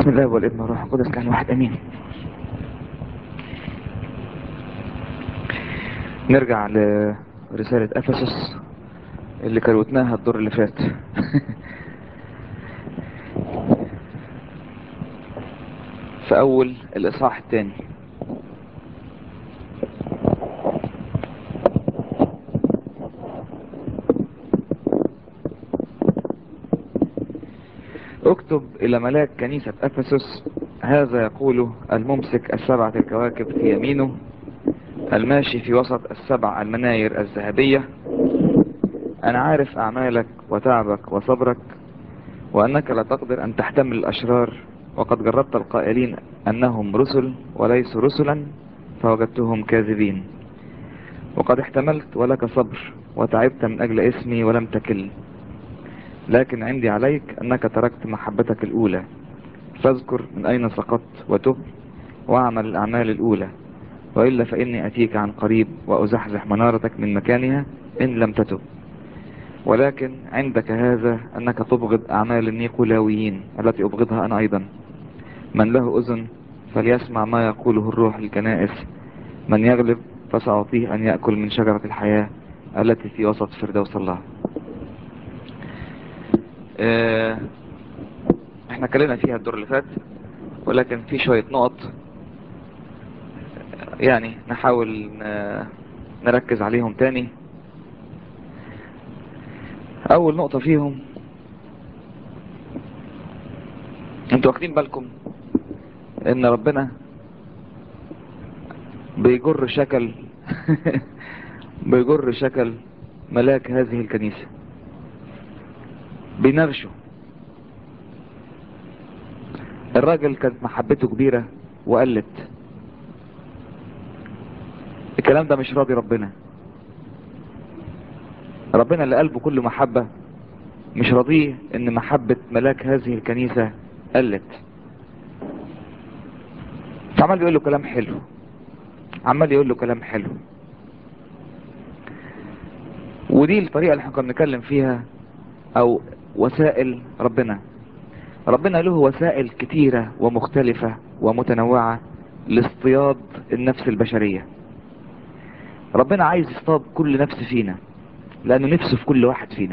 الله والابن والروح القدس كان واحد امين نرجع لرسالة افسس اللي كروتناها الدور اللي فات في اول الاصحاح الثاني اكتب الى ملاك كنيسة افسس هذا يقول الممسك السبعة الكواكب في يمينه الماشي في وسط السبع المناير الذهبية انا عارف اعمالك وتعبك وصبرك وانك لا تقدر ان تحتمل الاشرار وقد جربت القائلين انهم رسل وليسوا رسلا فوجدتهم كاذبين وقد احتملت ولك صبر وتعبت من اجل اسمي ولم تكل لكن عندي عليك انك تركت محبتك الاولى فاذكر من اين سقطت وتب واعمل الاعمال الاولى وإلا فإني أتيك عن قريب وأزحزح منارتك من مكانها إن لم تتب ولكن عندك هذا أنك تبغض أعمال النيقولاويين التي أبغضها أنا أيضا من له أذن فليسمع ما يقوله الروح للكنائس من يغلب فسأعطيه أن يأكل من شجرة الحياة التي في وسط فردوس الله اه احنا اتكلمنا فيها الدور اللي فات ولكن في شوية نقط يعني نحاول نركز عليهم تاني اول نقطة فيهم انتوا واخدين بالكم ان ربنا بيجر شكل بيجر شكل ملاك هذه الكنيسة بينرشه الراجل كانت محبته كبيرة وقلت الكلام ده مش راضي ربنا ربنا اللي قلبه كل محبة مش راضيه ان محبة ملاك هذه الكنيسة قلت فعمال يقول له كلام حلو عمال يقول له كلام حلو ودي الطريقة اللي احنا كنا بنتكلم فيها او وسائل ربنا ربنا له وسائل كتيرة ومختلفة ومتنوعة لاصطياد النفس البشرية ربنا عايز يصطاد كل نفس فينا لانه نفسه في كل واحد فينا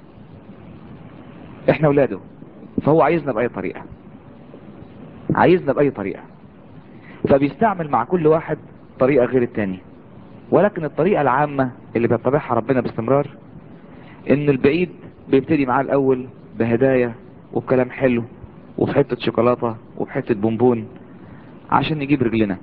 احنا ولاده فهو عايزنا باي طريقة عايزنا باي طريقة فبيستعمل مع كل واحد طريقة غير التاني ولكن الطريقة العامة اللي بيتبعها ربنا باستمرار ان البعيد بيبتدي معاه الاول بهدايا وبكلام حلو وفي حتة شوكولاتة وفي حتة بونبون عشان يجيب رجلنا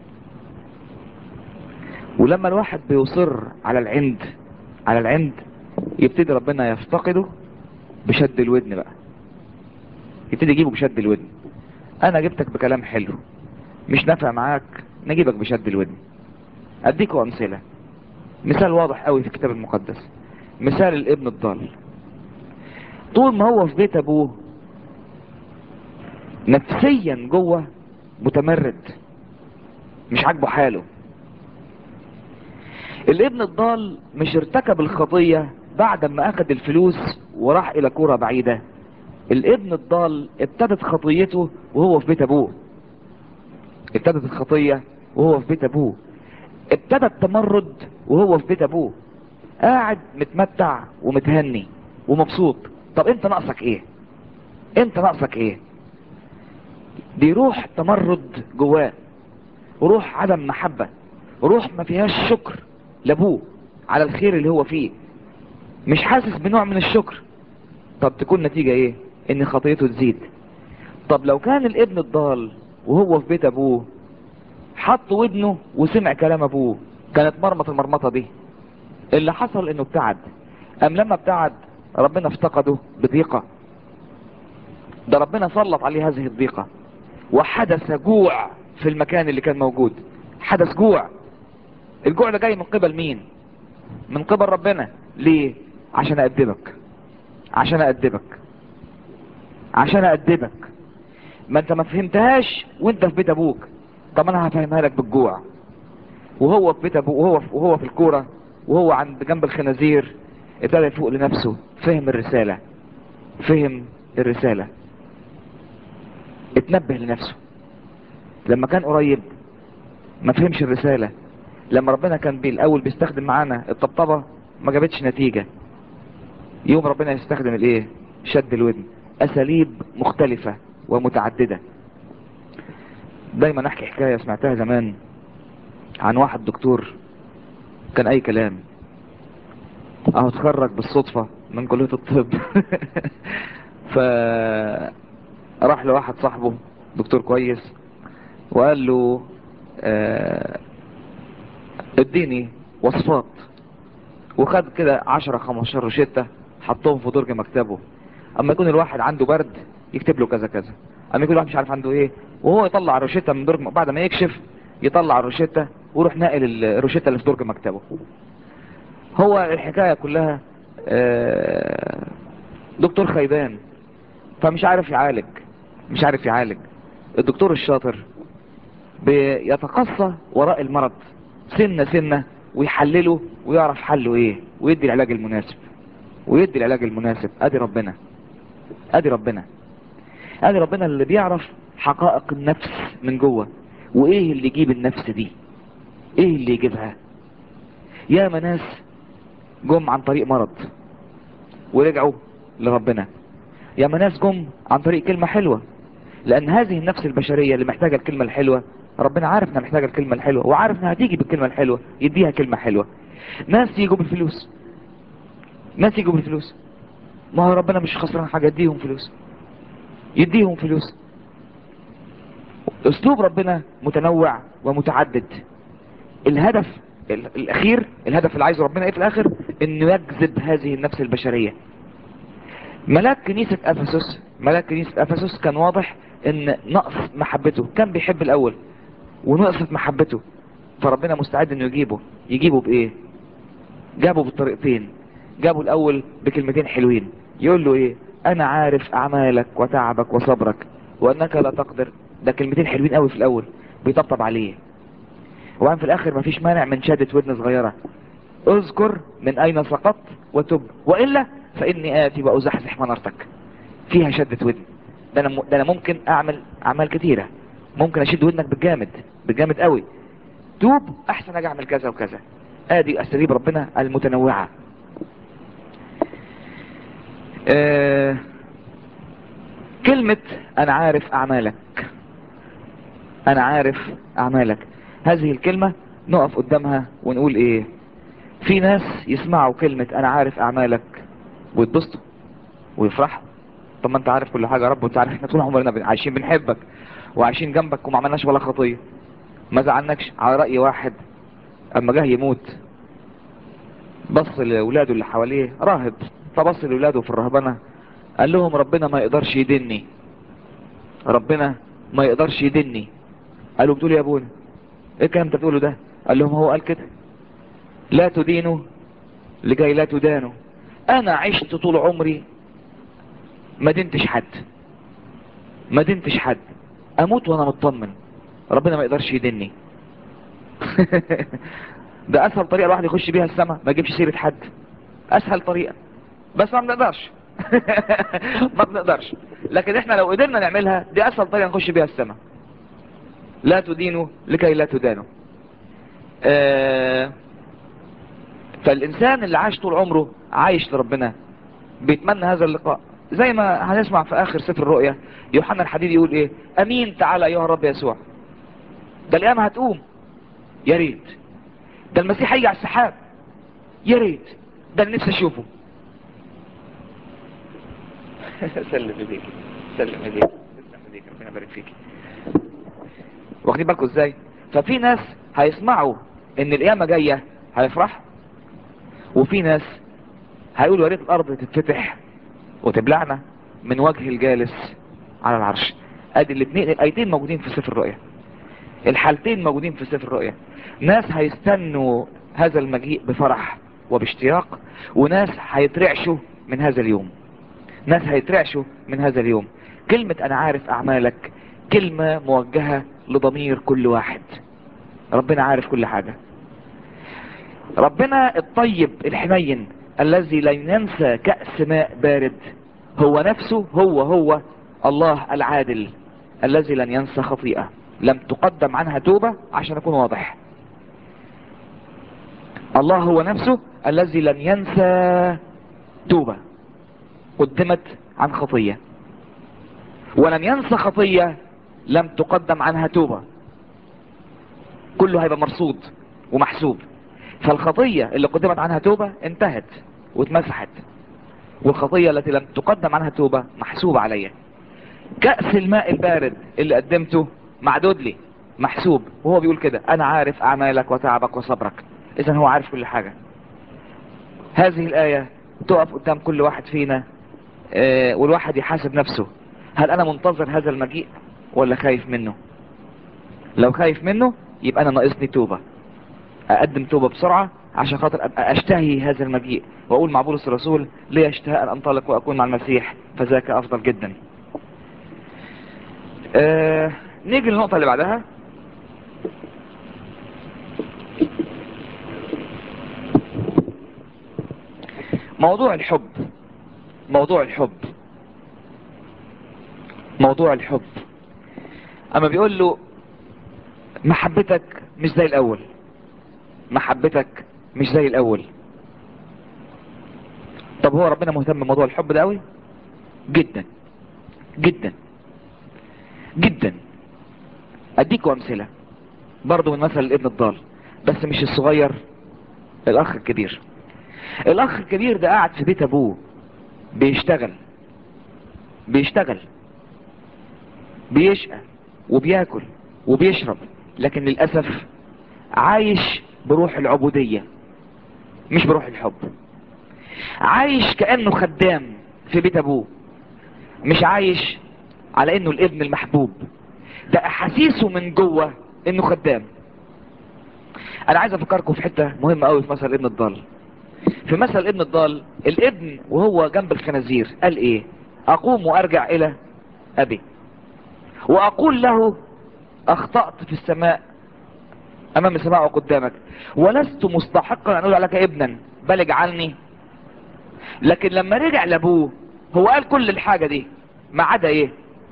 ولما الواحد بيصر على العند على العند يبتدي ربنا يفتقده بشد الودن بقى يبتدي يجيبه بشد الودن انا جبتك بكلام حلو مش نافع معاك نجيبك بشد الودن اديكوا امثلة مثال واضح قوي في الكتاب المقدس مثال الابن الضال طول ما هو في بيت ابوه نفسيا جوه متمرد مش عاجبه حاله الابن الضال مش ارتكب الخطية بعد ما اخذ الفلوس وراح الى كرة بعيدة الابن الضال ابتدت خطيته وهو في بيت ابوه ابتدت الخطية وهو في بيت ابوه ابتدى التمرد وهو في بيت ابوه قاعد متمتع ومتهني ومبسوط طب انت ناقصك ايه انت ناقصك ايه دي روح تمرد جواه روح عدم محبة روح ما فيهاش شكر لابوه على الخير اللي هو فيه مش حاسس بنوع من الشكر طب تكون نتيجة ايه ان خطيته تزيد طب لو كان الابن الضال وهو في بيت ابوه حط ودنه وسمع كلام ابوه كانت مرمط المرمطة دي اللي حصل انه ابتعد ام لما ابتعد ربنا افتقده بضيقة ده ربنا سلط عليه هذه الضيقة وحدث جوع في المكان اللي كان موجود حدث جوع الجوع ده جاي من قبل مين من قبل ربنا ليه عشان أأدبك عشان أأدبك عشان أأدبك ما انت ما فهمتهاش وانت في بيت ابوك طب انا هفهمها لك بالجوع وهو في بيت ابوه وهو في وهو في الكوره وهو عند جنب الخنازير ابتدى يفوق لنفسه فهم الرسالة فهم الرسالة اتنبه لنفسه لما كان قريب ما فهمش الرسالة لما ربنا كان بالاول بيستخدم معانا الطبطبة ما جابتش نتيجة يوم ربنا يستخدم الايه شد الودن اساليب مختلفة ومتعددة دايما احكي حكاية سمعتها زمان عن واحد دكتور كان اي كلام اهو اتخرج بالصدفة من كلية الطب ف راح لواحد صاحبه دكتور كويس وقال له آه، اديني وصفات وخد كده 10 15 روشته حطهم في درج مكتبه اما يكون الواحد عنده برد يكتب له كذا كذا اما يكون الواحد مش عارف عنده ايه وهو يطلع الروشته من درج بعد ما يكشف يطلع الروشته ويروح ناقل الروشته اللي في درج مكتبه هو الحكايه كلها آه، دكتور خيبان فمش عارف يعالج مش عارف يعالج الدكتور الشاطر بيتقصى وراء المرض سنة سنة ويحلله ويعرف حله ايه ويدي العلاج المناسب ويدي العلاج المناسب ادي ربنا ادي ربنا ادي ربنا اللي بيعرف حقائق النفس من جوه وايه اللي يجيب النفس دي ايه اللي يجيبها يا ناس جم عن طريق مرض ورجعوا لربنا يا ناس جم عن طريق كلمة حلوة لان هذه النفس البشرية اللي محتاجة الكلمة الحلوة ربنا عارف انها محتاجة الكلمة الحلوة وعارف انها هتيجي بالكلمة الحلوة يديها كلمة حلوة ناس يجوا بالفلوس ناس يجوا بالفلوس ما هو ربنا مش خسران حاجة يديهم فلوس يديهم فلوس اسلوب ربنا متنوع ومتعدد الهدف ال- الاخير الهدف اللي عايزه ربنا ايه في الاخر انه يجذب هذه النفس البشرية ملاك كنيسة افسس ملاك كنيسة افسس كان واضح ان نقص محبته كان بيحب الاول ونقصت محبته فربنا مستعد انه يجيبه يجيبه بايه جابه بالطريقتين جابه الاول بكلمتين حلوين يقول له ايه انا عارف اعمالك وتعبك وصبرك وانك لا تقدر ده كلمتين حلوين قوي في الاول بيطبطب عليه وبعدين في الاخر مفيش مانع من شهادة ودن صغيرة اذكر من اين سقطت وتب والا فاني اتي وازحزح منارتك فيها شدة ودن ده انا, م... ده انا ممكن اعمل اعمال كتيرة ممكن اشد ودنك بالجامد بالجامد قوي توب احسن اجي اعمل كذا وكذا ادي اساليب ربنا المتنوعة آه كلمة انا عارف اعمالك انا عارف اعمالك هذه الكلمة نقف قدامها ونقول ايه في ناس يسمعوا كلمة انا عارف اعمالك ويتبسطوا ويفرحوا طب ما انت عارف كل حاجة يا رب وانت عارف احنا طول عمرنا بن- عايشين بنحبك وعايشين جنبك وما عملناش ولا خطية ما زعلناكش على رأي واحد اما جه يموت بص لولاده اللي حواليه راهب فبص لولاده في الرهبنة قال لهم ربنا ما يقدرش يدني ربنا ما يقدرش يدني قالوا بتقول يا ابونا ايه الكلام انت بتقوله ده قال لهم هو قال كده لا تدينوا لكي لا تدانوا انا عشت طول عمري ما دنتش حد ما دنتش حد اموت وانا مطمن ربنا ما يقدرش يدني ده اسهل طريقة الواحد يخش بيها السماء ما يجيبش سيرة حد اسهل طريقة بس ما بنقدرش ما بنقدرش لكن احنا لو قدرنا نعملها دي اسهل طريقة نخش بيها السماء لا تدينوا لكي لا تدانوا آه فالانسان اللي عاش طول عمره عايش لربنا بيتمنى هذا اللقاء زي ما هنسمع في اخر سفر الرؤيا يوحنا الحديد يقول ايه امين تعالى ايها الرب يسوع ده القيامة هتقوم يا ريت ده المسيح هيجي على السحاب يا ريت ده اللي نفسي اشوفه سلم ايديك سلم ايديك سلم ايديك ربنا يبارك فيك واخدين بالكم ازاي ففي ناس هيسمعوا ان القيامة جاية هيفرح وفي ناس هيقولوا يا ريت الارض تتفتح وتبلعنا من وجه الجالس على العرش ادي الاثنين الايتين موجودين في سفر الرؤيا الحالتين موجودين في سفر الرؤيا ناس هيستنوا هذا المجيء بفرح وباشتياق وناس هيترعشوا من هذا اليوم ناس هيترعشوا من هذا اليوم كلمة انا عارف اعمالك كلمة موجهة لضمير كل واحد ربنا عارف كل حاجة ربنا الطيب الحنين الذي لا ينسى كأس ماء بارد هو نفسه هو هو الله العادل الذي لن ينسى خطيئة لم تقدم عنها توبة عشان أكون واضح الله هو نفسه الذي لن ينسى توبة قدمت عن خطية ولن ينسى خطية لم تقدم عنها توبة كله هيبقى مرصود ومحسوب فالخطية اللي قدمت عنها توبة انتهت واتمسحت والخطية التي لم تقدم عنها توبة محسوبة عليا كأس الماء البارد اللي قدمته معدود لي محسوب وهو بيقول كده انا عارف اعمالك وتعبك وصبرك اذا هو عارف كل حاجة هذه الآية تقف قدام كل واحد فينا اه والواحد يحاسب نفسه هل انا منتظر هذا المجيء ولا خايف منه لو خايف منه يبقى انا ناقصني توبة اقدم توبة بسرعة عشان خاطر ابقى اشتهي هذا المجيء واقول مع بولس الرسول لي اشتهى ان انطلق واكون مع المسيح فذاك افضل جدا آه نيجي للنقطة اللي بعدها موضوع الحب موضوع الحب موضوع الحب اما بيقول له محبتك مش زي الاول محبتك مش زي الاول طب هو ربنا مهتم بموضوع الحب ده قوي جدا جدا جدا اديكم امثلة برضو من مثل الابن الضال بس مش الصغير الاخ الكبير الاخ الكبير ده قاعد في بيت ابوه بيشتغل بيشتغل بيشقى وبياكل وبيشرب لكن للأسف عايش بروح العبودية مش بروح الحب عايش كأنه خدام في بيت ابوه مش عايش على انه الابن المحبوب ده احاسيسه من جوه انه خدام انا عايز افكركم في حتة مهمة قوي في مثل ابن الضال في مثل ابن الضال الابن وهو جنب الخنازير قال ايه اقوم وارجع الى ابي واقول له اخطأت في السماء امام السماء وقدامك ولست مستحقا ان اقول لك ابنا بل اجعلني لكن لما رجع لابوه هو قال كل الحاجة دي ما عدا ايه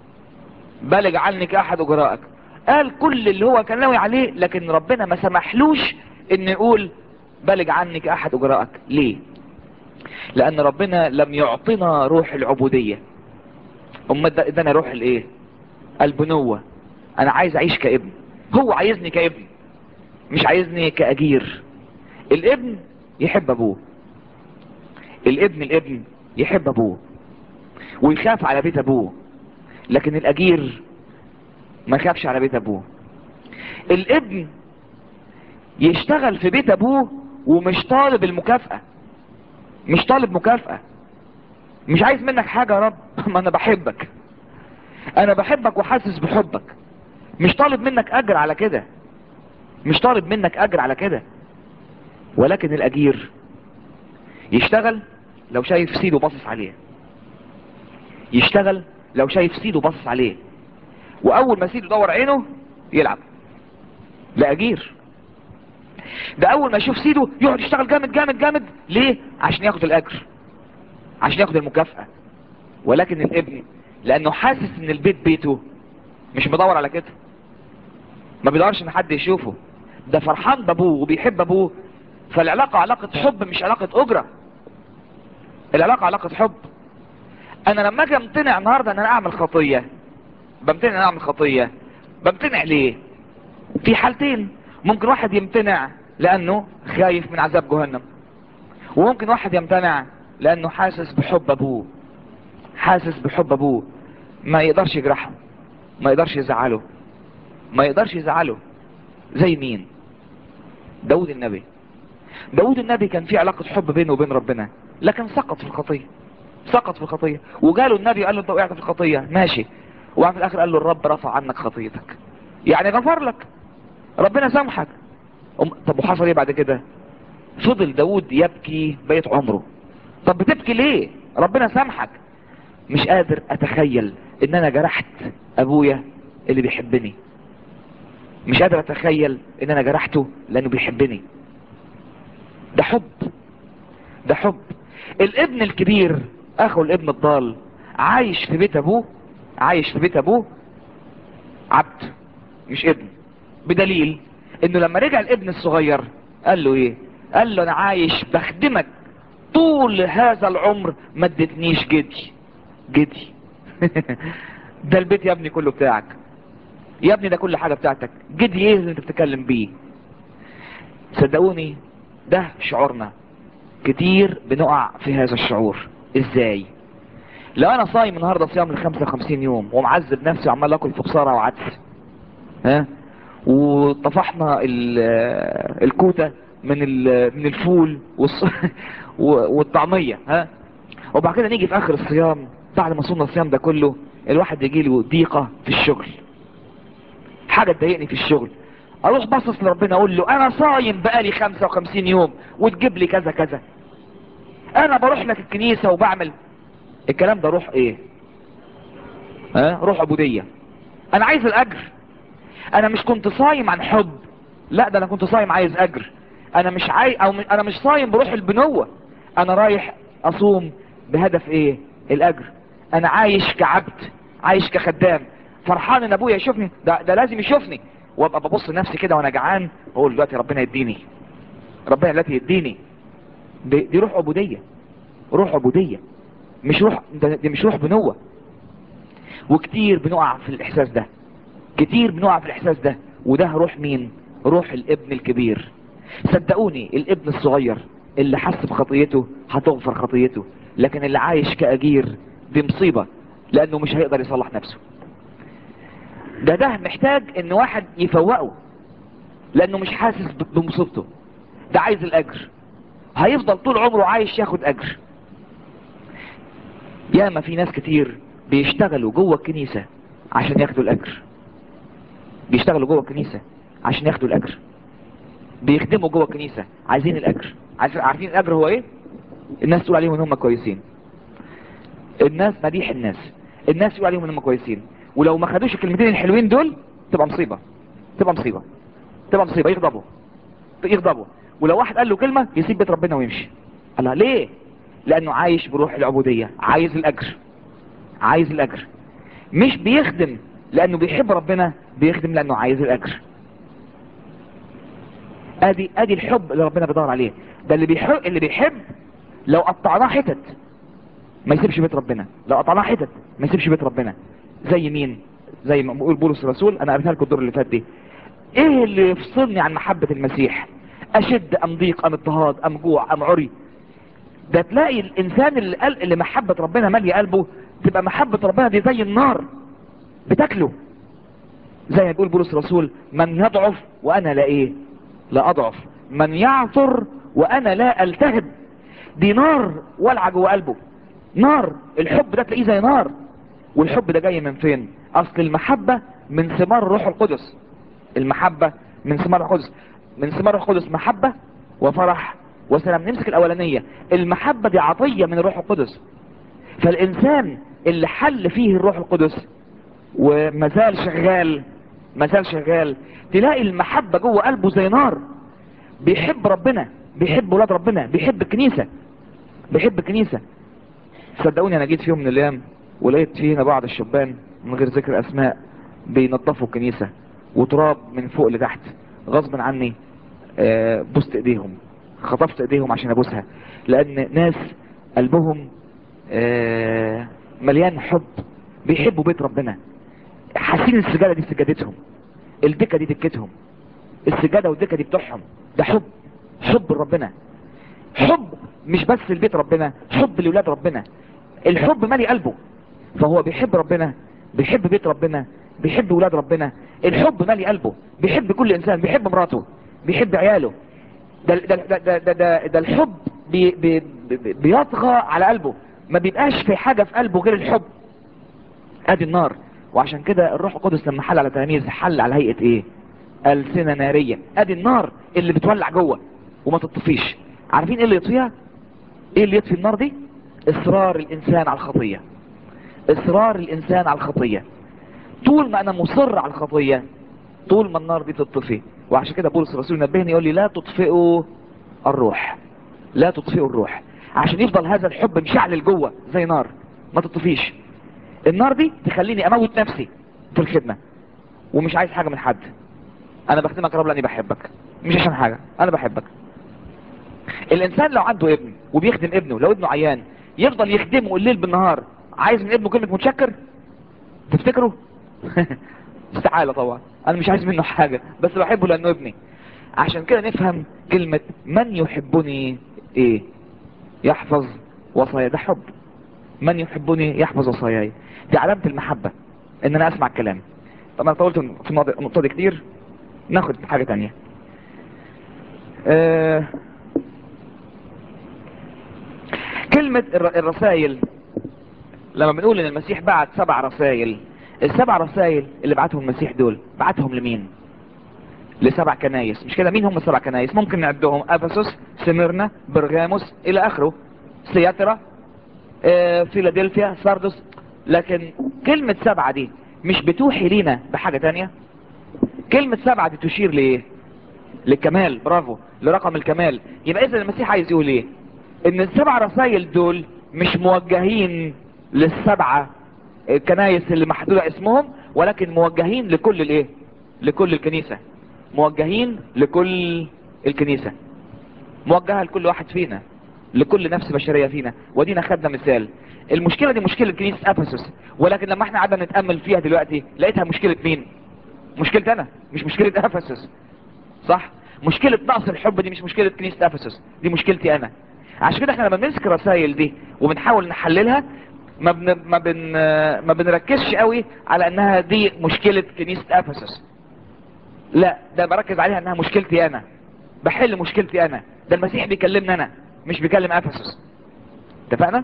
بل اجعلني كاحد اجرائك قال كل اللي هو كان ناوي عليه لكن ربنا ما سمحلوش ان يقول بلج عني كأحد أجرائك ليه لأن ربنا لم يعطنا روح العبودية أم ادانا روح الايه البنوة أنا عايز أعيش كابن هو عايزني كابن مش عايزني كأجير الابن يحب أبوه الابن الابن يحب أبوه ويخاف على بيت أبوه لكن الأجير ما يخافش على بيت أبوه الابن يشتغل في بيت أبوه ومش طالب المكافأة مش طالب مكافأة مش عايز منك حاجة يا رب ما انا بحبك انا بحبك وحاسس بحبك مش طالب منك اجر على كده مش طالب منك اجر على كده ولكن الاجير يشتغل لو شايف سيده باصص عليه يشتغل لو شايف سيده باصص عليه واول ما سيده دور عينه يلعب لا اجير ده اول ما يشوف سيده يقعد يشتغل جامد جامد جامد ليه عشان ياخد الاجر عشان ياخد المكافأة ولكن الابن لانه حاسس ان البيت بيته مش مدور على كده ما بيدورش ان حد يشوفه ده فرحان بابوه وبيحب ابوه فالعلاقة علاقة حب مش علاقة اجرة العلاقة علاقة حب انا لما اجي امتنع النهاردة ان انا اعمل خطية بمتنع ان انا اعمل خطية بمتنع ليه في حالتين ممكن واحد يمتنع لانه خايف من عذاب جهنم وممكن واحد يمتنع لانه حاسس بحب ابوه حاسس بحب ابوه ما يقدرش يجرحه ما يقدرش يزعله ما يقدرش يزعله زي مين داود النبي داود النبي كان في علاقة حب بينه وبين ربنا لكن سقط في الخطية سقط في الخطية وجاله النبي قال له انت وقعت في الخطية ماشي وفي الاخر قال له الرب رفع عنك خطيتك يعني غفر لك ربنا سامحك طب وحصل ايه بعد كده فضل داود يبكي بيت عمره طب بتبكي ليه ربنا سامحك مش قادر اتخيل ان انا جرحت ابويا اللي بيحبني مش قادر اتخيل ان انا جرحته لانه بيحبني ده حب ده حب الابن الكبير اخو الابن الضال عايش في بيت ابوه عايش في بيت ابوه عبد مش ابن بدليل انه لما رجع الابن الصغير قال له ايه قال له انا عايش بخدمك طول هذا العمر ما ادتنيش جدي جدي ده البيت يا ابني كله بتاعك يا ابني ده كل حاجة بتاعتك جدي ايه اللي انت بتتكلم بيه صدقوني ده شعورنا كتير بنقع في هذا الشعور ازاي لو انا صايم النهارده صيام ل 55 يوم ومعذب نفسي وعمال اكل في بصاره وعدس ها وطفحنا ال- الكوته من ال- من الفول والص- و- والطعميه ها وبعد كده نيجي في اخر الصيام بعد ما صومنا الصيام ده كله الواحد يجي له ضيقه في الشغل حاجه تضايقني في الشغل اروح باصص لربنا اقول له انا صايم بقالي 55 يوم وتجيب لي كذا كذا انا بروح لك الكنيسه وبعمل الكلام ده روح ايه ها روح عبوديه انا عايز الاجر انا مش كنت صايم عن حب لا ده انا كنت صايم عايز اجر انا مش عاي او م- انا مش صايم بروح البنوة انا رايح اصوم بهدف ايه الاجر انا عايش كعبد عايش كخدام فرحان ان ابويا يشوفني ده, ده لازم يشوفني وابقى ببص لنفسي كده وانا جعان اقول دلوقتي ربنا يديني ربنا دلوقتي يديني دي, دي روح عبودية روح عبودية مش روح ده دي مش روح بنوة وكتير بنقع في الاحساس ده كتير بنقع في الاحساس ده وده روح مين روح الابن الكبير صدقوني الابن الصغير اللي حس بخطيته هتغفر خطيته لكن اللي عايش كأجير دي مصيبة لانه مش هيقدر يصلح نفسه ده ده محتاج ان واحد يفوقه لانه مش حاسس ب- بمصيبته ده عايز الاجر هيفضل طول عمره عايش ياخد اجر ياما في ناس كتير بيشتغلوا جوه الكنيسة عشان ياخدوا الاجر بيشتغلوا جوه الكنيسة عشان ياخدوا الاجر بيخدموا جوه الكنيسة عايزين الاجر عارف- عارفين الاجر هو ايه الناس تقول عليهم ان هم كويسين الناس مديح الناس الناس يقول عليهم ان هم كويسين ولو ما خدوش الكلمتين الحلوين دول تبقى مصيبة تبقى مصيبة تبقى مصيبة يغضبوا يغضبوا ولو واحد قال له كلمة يسيب بيت ربنا ويمشي الله ليه لانه عايش بروح العبودية عايز الاجر عايز الاجر مش بيخدم لانه بيحب ربنا بيخدم لانه عايز الاجر ادي ادي الحب اللي ربنا بيدور عليه ده اللي بيحب اللي بيحب لو قطعناه حتت ما يسيبش بيت ربنا لو قطعناه حتت ما يسيبش بيت ربنا زي مين زي ما بيقول بولس الرسول انا قريتها لكم الدور اللي فات دي ايه اللي يفصلني عن محبة المسيح اشد ام ضيق ام اضطهاد ام جوع ام عري ده تلاقي الانسان اللي قال اللي محبة ربنا مالية قلبه تبقى محبة ربنا دي زي النار بتاكله زي ما بيقول بولس الرسول من يضعف وانا لا ايه لا اضعف من يعثر وانا لا التهب دي نار ولعة جوه قلبه نار الحب ده تلاقيه زي نار والحب ده جاي من فين اصل المحبة من ثمار الروح القدس المحبة من ثمار الروح القدس من ثمار الروح القدس محبة وفرح وسلام نمسك الاولانية المحبة دي عطية من الروح القدس فالانسان اللي حل فيه الروح القدس ومازال شغال مازال شغال تلاقي المحبة جوه قلبه زي نار بيحب ربنا بيحب ولاد ربنا بيحب الكنيسة بيحب الكنيسة صدقوني انا جيت في يوم من الايام ولقيت فينا بعض الشبان من غير ذكر اسماء بينظفوا الكنيسة وتراب من فوق لتحت غصب عني آه، بوست ايديهم خطفت ايديهم عشان ابوسها لان ناس قلبهم آه، مليان حب بيحبوا بيت ربنا حاسين السجادة دي سجادتهم الدكة دي دكتهم السجادة والدكة دي بتوعهم ده حب حب ربنا حب مش بس لبيت ربنا حب لولاد ربنا الحب مالي قلبه فهو بيحب ربنا بيحب بيت ربنا بيحب ولاد ربنا الحب مالي قلبه بيحب كل انسان بيحب مراته بيحب عياله ده ده ده ده, ده, ده, ده الحب بي بي بي بيطغى على قلبه ما بيبقاش في حاجة في قلبه غير الحب ادي النار وعشان كده الروح القدس لما حل على تلاميذ حل على هيئة ايه ألسنة نارية ادي النار اللي بتولع جوه وما تطفيش عارفين ايه اللي يطفيها ايه اللي يطفي النار دي اصرار الانسان على الخطية اصرار الانسان على الخطية طول ما انا مصر على الخطية طول ما النار دي تطفي وعشان كده بولس الرسول نبهني يقول لي لا تطفئوا الروح لا تطفئوا الروح عشان يفضل هذا الحب مشعل جوه زي نار ما تطفيش النار دي تخليني اموت نفسي في الخدمة ومش عايز حاجة من حد انا بخدمك يا رب لاني بحبك مش عشان حاجة انا بحبك الانسان لو عنده ابن وبيخدم ابنه لو ابنه عيان يفضل يخدمه الليل بالنهار عايز من ابنه كلمة متشكر تفتكروا استحالة طبعا انا مش عايز منه حاجة بس بحبه لانه ابني عشان كده نفهم كلمة من يحبني ايه يحفظ وصايا ده حب من يحبني يحفظ وصاياي دي علامة المحبة ان انا اسمع الكلام طبعا طولت في الموضوع- النقطة دي كتير ناخد حاجة تانية آه كلمة الر- الرسائل لما بنقول ان المسيح بعت سبع رسائل السبع رسائل اللي بعتهم المسيح دول بعتهم لمين لسبع كنايس مش كده مين هم السبع كنايس ممكن نعدهم افسس سميرنا برغاموس الى اخره سياترا آه، فيلادلفيا ساردس لكن كلمة سبعة دي مش بتوحي لينا بحاجة تانية كلمة سبعة دي تشير لإيه للكمال برافو لرقم الكمال يبقى إذا المسيح عايز يقول إيه إن السبع رسائل دول مش موجهين للسبعة الكنايس اللي محدودة اسمهم ولكن موجهين لكل الإيه لكل الكنيسة موجهين لكل الكنيسة موجهة لكل واحد فينا لكل نفس بشرية فينا ودينا خدنا مثال المشكلة دي مشكلة كنيسة افسس ولكن لما احنا قعدنا نتأمل فيها دلوقتي لقيتها مشكلة مين مشكلة انا مش مشكلة افسس صح مشكلة نقص الحب دي مش مشكلة كنيسة افسس دي مشكلتي انا عشان كده احنا لما بنمسك الرسائل دي وبنحاول نحللها ما بن ما بن ما بنركزش قوي على انها دي مشكلة كنيسة افسس لا ده بركز عليها انها مشكلتي انا بحل مشكلتي انا ده المسيح بيكلمني انا مش بيكلم افسس اتفقنا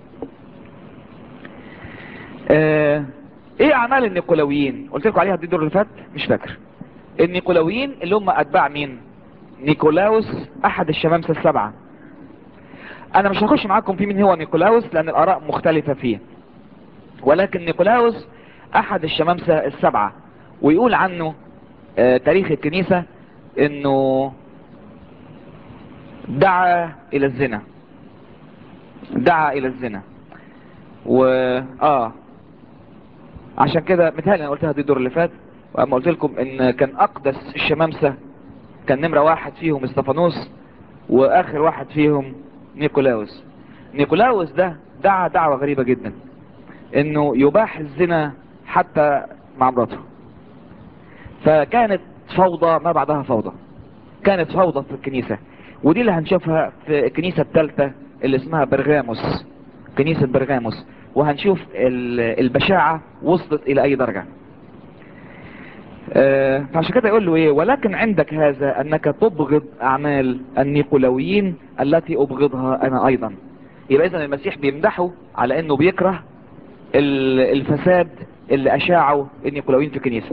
آه ايه اعمال النيقولاويين قلت لكم عليها دي الدور اللي فات مش فاكر النيقولاويين اللي هم اتباع مين نيكولاوس احد الشمامسة السبعة انا مش هخش معاكم في مين هو نيكولاوس لان الاراء مختلفة فيه ولكن نيكولاوس احد الشمامسة السبعة ويقول عنه آه تاريخ الكنيسة انه دعا الى الزنا دعا الى الزنا و اه عشان كده متهيألي انا قلتها دي الدور اللي فات واما قلت لكم ان كان اقدس الشمامسة كان نمرة واحد فيهم استفانوس واخر واحد فيهم نيكولاوس نيكولاوس ده دعا دعوة غريبة جدا انه يباح الزنا حتى مع مراته فكانت فوضى ما بعدها فوضى كانت فوضى في الكنيسة ودي اللي هنشوفها في الكنيسة الثالثة اللي اسمها برغاموس كنيسة برغاموس وهنشوف ال- البشاعة وصلت الى اي درجة آه، فعشان كده يقول له ايه ولكن عندك هذا انك تبغض اعمال النيقولاويين التي ابغضها انا ايضا يبقى اذا المسيح بيمدحه على انه بيكره ال- الفساد اللي اشاعه النيقولاويين في الكنيسة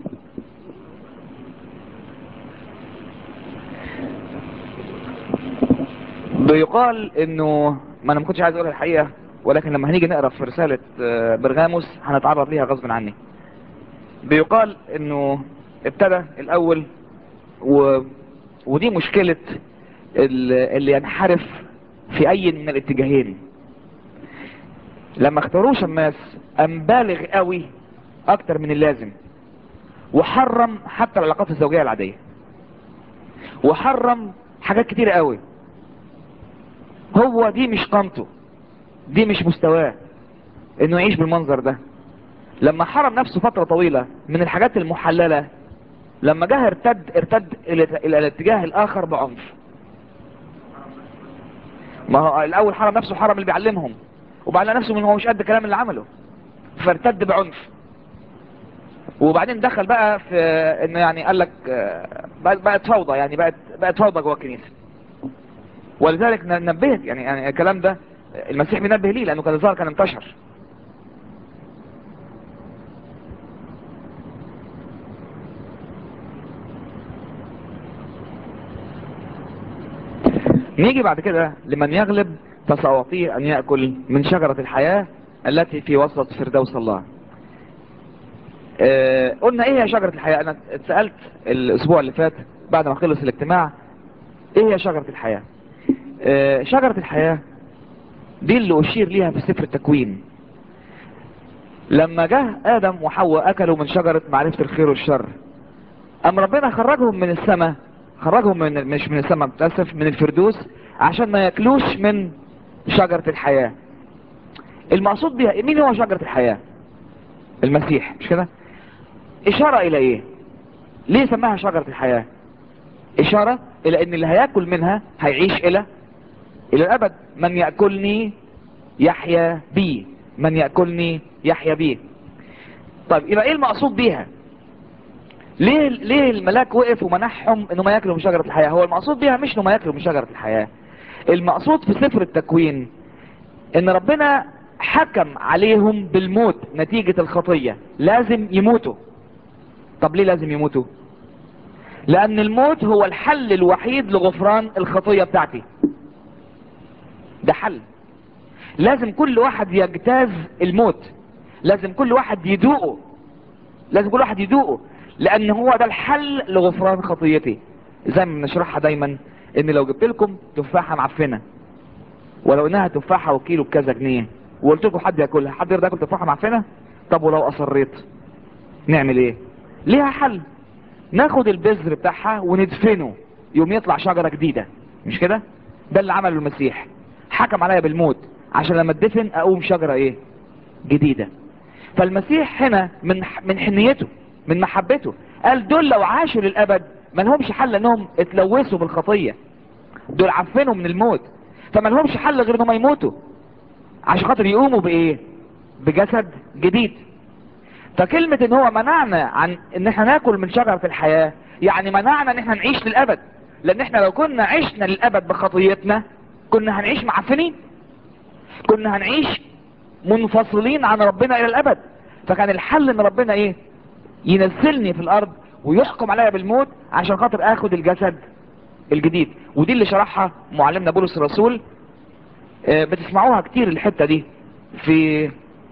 بيقال انه ما انا ما كنتش عايز اقول الحقيقة ولكن لما هنيجي نقرا في رسالة آه، برغاموس هنتعرض ليها غصب عني بيقال انه ابتدى الاول و... ودي مشكلة ال- اللي ينحرف في اي من الاتجاهين لما اختاروه شماس قام بالغ قوي اكتر من اللازم وحرم حتى العلاقات الزوجية العادية وحرم حاجات كتير قوي هو دي مش قامته دي مش مستواه انه يعيش بالمنظر ده لما حرم نفسه فترة طويلة من الحاجات المحللة لما جه ارتد ارتد الى الى الاتجاه الاخر بعنف ما هو الاول حرم نفسه حرم اللي بيعلمهم وبعدين نفسه من هو مش قد الكلام اللي عمله فارتد بعنف وبعدين دخل بقى في انه يعني قال لك آه، بقت بقت فوضى يعني بقت بقت فوضى جوه الكنيسه ولذلك ن- نبهت يعني, يعني الكلام ده المسيح بينبه ليه لانه كان الظاهر كان انتشر نيجي بعد كده لمن يغلب فسأعطيه أن يأكل من شجرة الحياة التي في وسط فردوس الله آه، قلنا ايه هي شجرة الحياة انا اتسألت الاسبوع اللي فات بعد ما خلص الاجتماع ايه هي شجرة الحياة آه، شجرة الحياة دي اللي اشير ليها في سفر التكوين لما جه ادم وحواء اكلوا من شجرة معرفة الخير والشر ام ربنا خرجهم من السماء خرجهم من مش من السماء متاسف من الفردوس عشان ما ياكلوش من شجرة الحياة المقصود بها مين هو شجرة الحياة المسيح مش كده اشارة الى ايه ليه سماها شجرة الحياة اشارة الى ان اللي هياكل منها هيعيش الى الى الابد من يأكلني يحيا بي من يأكلني يحيا بي طيب يبقى ايه المقصود بيها ليه ليه الملاك وقف ومنحهم انهم ياكلوا من شجرة الحياة هو المقصود بيها مش انهم ياكلوا من شجرة الحياة المقصود في سفر التكوين ان ربنا حكم عليهم بالموت نتيجة الخطية لازم يموتوا طب ليه لازم يموتوا لان الموت هو الحل الوحيد لغفران الخطية بتاعتي ده حل لازم كل واحد يجتاز الموت لازم كل واحد يدوقه لازم كل واحد يدوقه لان هو ده الحل لغفران خطيتي زي ما بنشرحها دايما ان لو جبت لكم تفاحة معفنة ولو انها تفاحة وكيلو بكذا جنيه وقلت لكم حد ياكلها حد يرضى ياكل تفاحة معفنة طب ولو اصريت نعمل ايه ليها حل ناخد البذر بتاعها وندفنه يوم يطلع شجرة جديدة مش كده ده اللي عمله المسيح حكم عليا بالموت عشان لما ادفن اقوم شجرة ايه جديدة فالمسيح هنا من من حنيته من محبته قال دول لو عاشوا للابد ما لهمش حل انهم اتلوثوا بالخطية دول عفنوا من الموت فما لهمش حل غير انهم يموتوا عشان خاطر يقوموا بايه بجسد جديد فكلمة ان هو منعنا عن ان احنا ناكل من شجرة الحياة يعني منعنا ان احنا نعيش للابد لان احنا لو كنا عشنا للابد بخطيتنا كنا هنعيش معفنين كنا هنعيش منفصلين عن ربنا الى الابد فكان الحل ان ربنا ايه ينزلني في الارض ويحكم عليا بالموت عشان خاطر اخد الجسد الجديد ودي اللي شرحها معلمنا بولس الرسول آه، بتسمعوها كتير الحتة دي في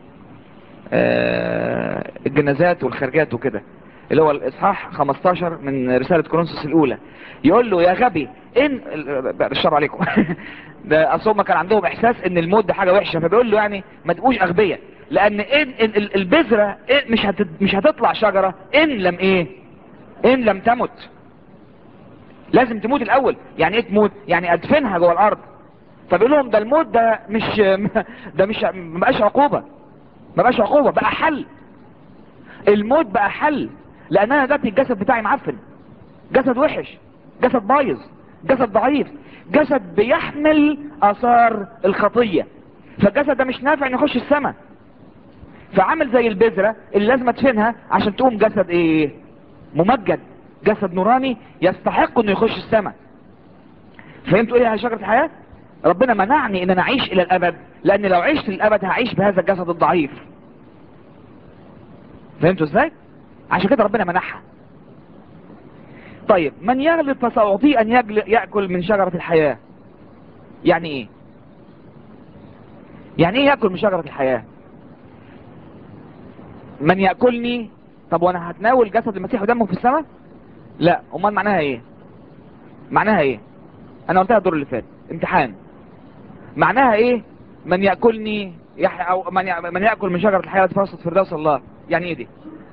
آه، الجنازات والخارجات وكده اللي هو الاصحاح 15 من رسالة كورنثوس الاولى يقول له يا غبي ان الشر عليكم ده اصل هم كان عندهم احساس ان الموت ده حاجة وحشة فبيقول له يعني ما تبقوش اغبياء لان ان ال- ال- البذرة إن مش هت مش هتطلع شجرة ان لم ايه ان لم تمت لازم تموت الاول يعني ايه تموت يعني ادفنها جوه الارض فبيقول لهم ده الموت ده مش ده مش ما بقاش عقوبة ما بقاش عقوبة بقى حل الموت بقى حل لان انا دلوقتي الجسد بتاعي معفن جسد وحش جسد بايظ جسد ضعيف جسد بيحمل اثار الخطية فالجسد ده مش نافع انه يخش السماء فعامل زي البذرة اللي لازم ادفنها عشان تقوم جسد ايه ممجد جسد نوراني يستحق انه يخش السماء فهمتوا ايه يا شجرة الحياة ربنا منعني ان انا اعيش الى الابد لان لو عشت للابد هعيش بهذا الجسد الضعيف فهمتوا ازاي عشان كده ربنا منحها طيب من يغلب فسأعطيه ان يجل... يأكل من شجرة الحياة يعني ايه يعني ايه يأكل من شجرة الحياة من يأكلني طب وانا هتناول جسد المسيح ودمه في السماء لا امال معناها ايه معناها ايه انا قلتها الدور اللي فات امتحان معناها ايه من يأكلني يح... او من, ي... من يأكل من شجرة الحياة فرصة فردوس الله يعني ايه دي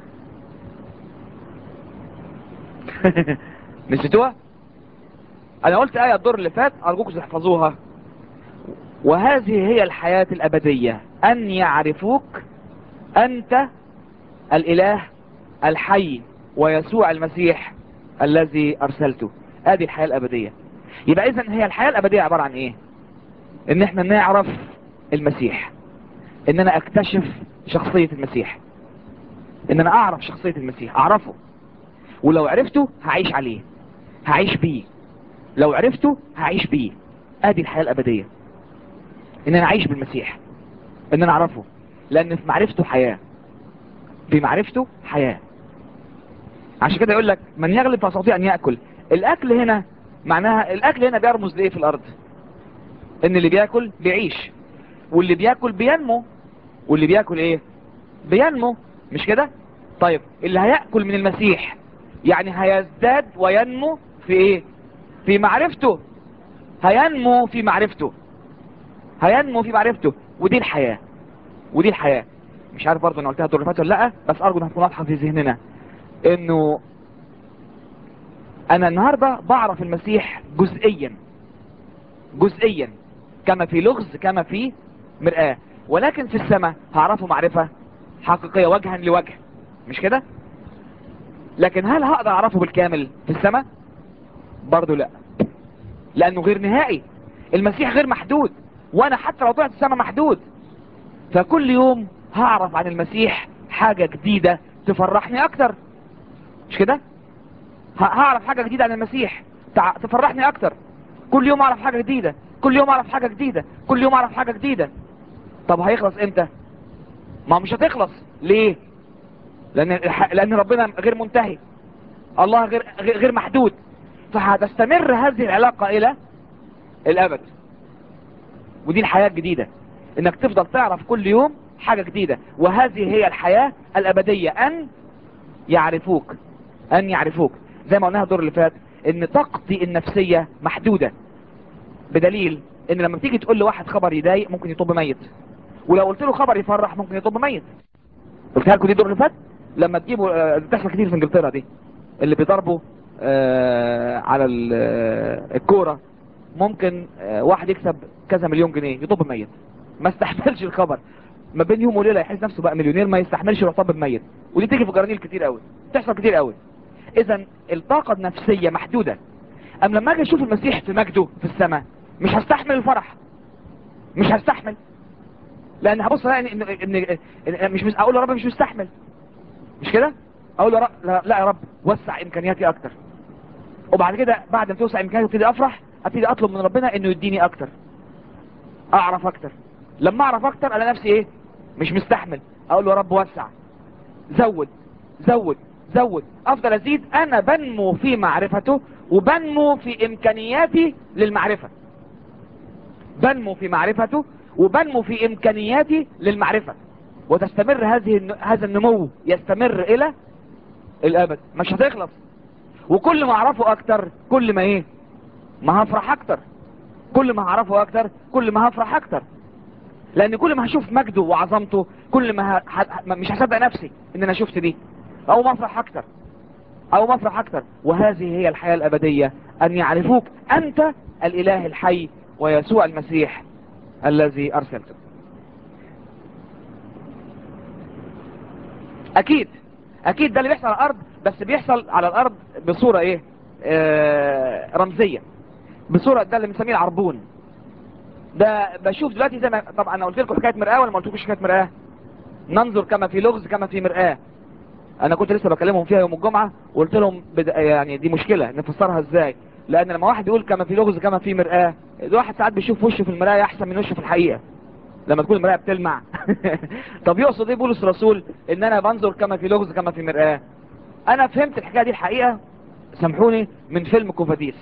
نسيتوها انا قلت آية الدور اللي فات ارجوكم تحفظوها وهذه هي الحياة الابدية ان يعرفوك انت الاله الحي ويسوع المسيح الذي ارسلته ادي الحياة الابدية يبقى اذا هي الحياة الابدية عبارة عن ايه ان احنا نعرف المسيح ان انا اكتشف شخصية المسيح ان انا اعرف شخصية المسيح اعرفه ولو عرفته هعيش عليه هعيش بيه لو عرفته هعيش بيه ادي الحياة الابدية ان انا اعيش بالمسيح ان انا اعرفه لان في معرفته حياة في معرفته حياة عشان كده يقول لك من يغلب فاستطيع ان يأكل الاكل هنا معناها الاكل هنا بيرمز لايه في الارض ان اللي بياكل بيعيش واللي بياكل بينمو واللي بياكل ايه بينمو مش كده طيب اللي هيأكل من المسيح يعني هيزداد وينمو في ايه في معرفته هينمو في معرفته هينمو في معرفته ودي الحياة ودي الحياة مش عارف برضه انا قلتها الدور اللي فات ولا لا بس ارجو انها تكون واضحه في ذهننا انه انا النهارده بعرف المسيح جزئيا جزئيا كما في لغز كما في مرآة ولكن في السماء هعرفه معرفة حقيقية وجها لوجه مش كده لكن هل هقدر اعرفه بالكامل في السماء برضو لا لانه غير نهائي المسيح غير محدود وانا حتى لو طلعت السماء محدود فكل يوم هعرف عن المسيح حاجة جديدة تفرحني اكتر مش كده ه- هعرف حاجة جديدة عن المسيح تع- تفرحني اكتر كل يوم اعرف حاجة جديدة كل يوم اعرف حاجة جديدة كل يوم اعرف حاجة جديدة طب هيخلص امتى ما هو مش هتخلص ليه لان الح- لان ربنا غير منتهي الله غير غير غير محدود فهتستمر هذه العلاقة الى الابد ودي الحياة الجديدة انك تفضل تعرف كل يوم حاجة جديدة وهذه هي الحياة الابدية ان يعرفوك ان يعرفوك زي ما قلناها الدور اللي فات ان طاقتي النفسية محدودة بدليل ان لما بتيجي تقول لواحد خبر يضايق ممكن يطب ميت ولو قلت له خبر يفرح ممكن يطب ميت قلتها لكم دي الدور اللي فات لما تجيبوا آه، بتحصل كتير في انجلترا دي اللي بيضربوا آه، على ال- آه، الكوره ممكن آه، واحد يكسب كذا مليون جنيه يطب ميت ما استحملش الخبر ما بين يوم وليله يحس نفسه بقى مليونير ما يستحملش يروح طب ميت ودي تيجي في جرانيل كتير قوي تحصل كتير قوي اذا الطاقه النفسيه محدوده ام لما اجي اشوف المسيح في مجده في السماء مش هستحمل الفرح مش هستحمل لان هبص الاقي ان ان إن- مش مش اقول يا رب مش مستحمل مش كده اقول يا رب لا, لا يا رب وسع امكانياتي اكتر وبعد كده بعد ما توسع امكانياتي ابتدي افرح ابتدي اطلب من ربنا انه يديني اكتر اعرف اكتر لما اعرف اكتر انا نفسي ايه مش مستحمل اقول له يا رب وسع زود زود زود افضل ازيد انا بنمو في معرفته وبنمو في امكانياتي للمعرفة بنمو في معرفته وبنمو في امكانياتي للمعرفة وتستمر هذه الن- هذا النمو يستمر الى الابد مش هتخلص وكل ما اعرفه اكتر كل ما ايه ما هفرح اكتر كل ما هعرفه اكتر كل ما هفرح اكتر لان كل ما هشوف مجده وعظمته كل ما ه... ه... مش هصدق نفسي ان انا شفت دي او ما افرح اكتر او ما افرح اكتر وهذه هي الحياة الابدية ان يعرفوك انت الاله الحي ويسوع المسيح الذي ارسلته اكيد اكيد ده اللي بيحصل على الارض بس بيحصل على الارض بصورة ايه آه رمزية بصورة ده اللي بنسميه العربون ده بشوف دلوقتي زي ما طبعا انا قلت لكم حكايه مرآه ولا ما قلتلكوش حكايه مرآه ننظر كما في لغز كما في مرآه انا كنت لسه بكلمهم فيها يوم الجمعه وقلت لهم بد... يعني دي مشكله نفسرها ازاي لان لما واحد يقول كما في لغز كما في مرآه الواحد ساعات بيشوف وشه في المرايه احسن من وشه في الحقيقه لما تكون المرايه بتلمع طب يقصد ايه بولس الرسول ان انا بنظر كما في لغز كما في مرآه انا فهمت الحكايه دي الحقيقه سامحوني من فيلم كوفاديس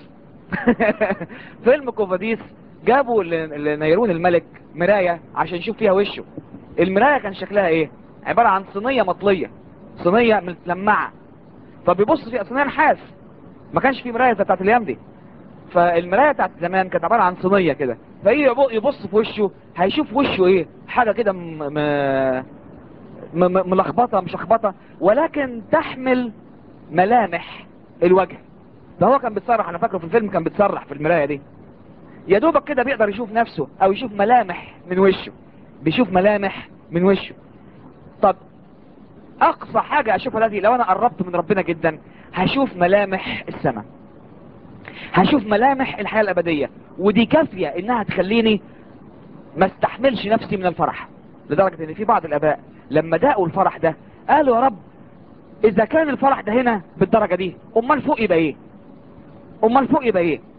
فيلم كوفاديس جابوا ل- لنيرون الملك مراية عشان يشوف فيها وشه المراية كان شكلها ايه عبارة عن صينية مطلية صينية متلمعة فبيبص فيها صينية نحاس ما كانش في مراية زي بتاعت الايام دي فالمراية بتاعت زمان كانت عبارة عن صينية كده فايه يبو- يبص في وشه هيشوف وشه ايه حاجة كده م... م... م... م- ملخبطة مش لخبطة ولكن تحمل ملامح الوجه ده هو كان بيتصرح انا فاكره في الفيلم كان بيتصرح في المراية دي يا دوبك كده بيقدر يشوف نفسه او يشوف ملامح من وشه بيشوف ملامح من وشه طب اقصى حاجة اشوفها دلوقتي لو انا قربت من ربنا جدا هشوف ملامح السماء هشوف ملامح الحياة الابدية ودي كافية انها تخليني ما استحملش نفسي من الفرح لدرجة ان في بعض الاباء لما داقوا الفرح ده قالوا يا رب اذا كان الفرح ده هنا بالدرجة دي امال فوق يبقى ايه امال فوق يبقى ايه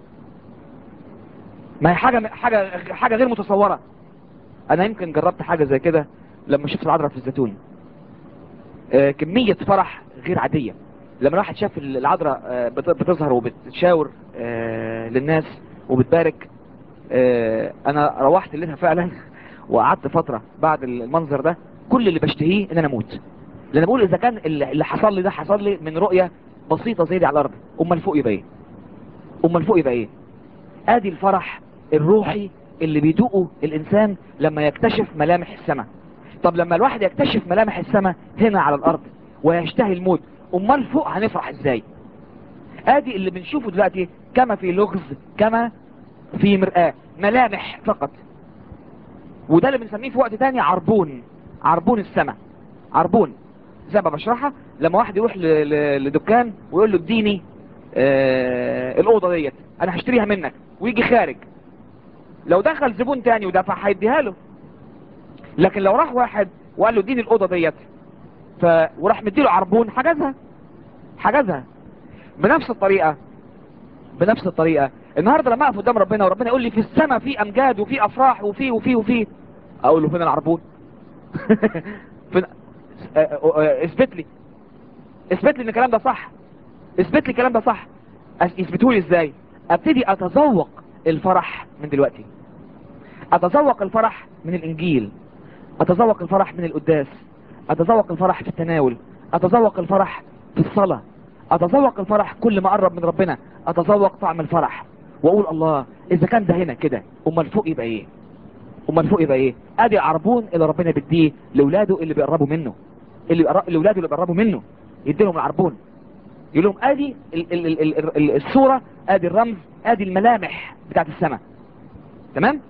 ما هي حاجة حاجة حاجة غير متصورة انا يمكن جربت حاجة زي كده لما شفت العذراء في الزيتون آه، كمية فرح غير عادية لما الواحد شاف العذراء آه، بت- بتظهر وبتشاور آه، للناس وبتبارك آه، انا روحت ليلها فعلا وقعدت فترة بعد المنظر ده كل اللي بشتهيه ان انا اموت لان بقول اذا كان اللي اللي حصل لي ده حصل لي من رؤية بسيطة زي دي على الارض امال فوق يبقى ايه امال فوق يبقى ايه ادي الفرح الروحي اللي بيدوقه الانسان لما يكتشف ملامح السماء طب لما الواحد يكتشف ملامح السماء هنا على الارض ويشتهي الموت امال فوق هنفرح ازاي ادي اللي بنشوفه دلوقتي كما في لغز كما في مرآة ملامح فقط وده اللي بنسميه في وقت تاني عربون عربون السماء عربون زي ما بشرحها لما واحد يروح ل- ل- لدكان ويقول له اديني آه الاوضه ديت انا هشتريها منك ويجي خارج لو دخل زبون تاني ودفع هيديها له لكن لو راح واحد وقال له اديني الاوضه ديت ف وراح مديله عربون حجزها حجزها بنفس الطريقه بنفس الطريقه النهارده لما اقف قدام ربنا وربنا يقول لي في السماء في امجاد وفي افراح وفي وفي وفي اقول له فين العربون فين آه، آه، آه، اثبت لي اثبت لي ان الكلام ده صح اثبت لي الكلام ده صح أس- يثبتوا لي ازاي ابتدي اتذوق الفرح من دلوقتي اتذوق الفرح من الانجيل اتذوق الفرح من القداس اتذوق الفرح في التناول اتذوق الفرح في الصلاة اتذوق الفرح كل ما اقرب من ربنا اتذوق طعم الفرح واقول الله اذا كان ده هنا كده امال فوق يبقى ايه امال فوق يبقى ايه ادي عربون اللي ربنا بيديه لاولاده اللي بيقربوا منه اللي بيقر- لاولاده اللي بيقربوا منه يديلهم العربون يقول لهم ادي ال ال ال ال ال الصورة ادي الرمز ادي الملامح بتاعت السماء تمام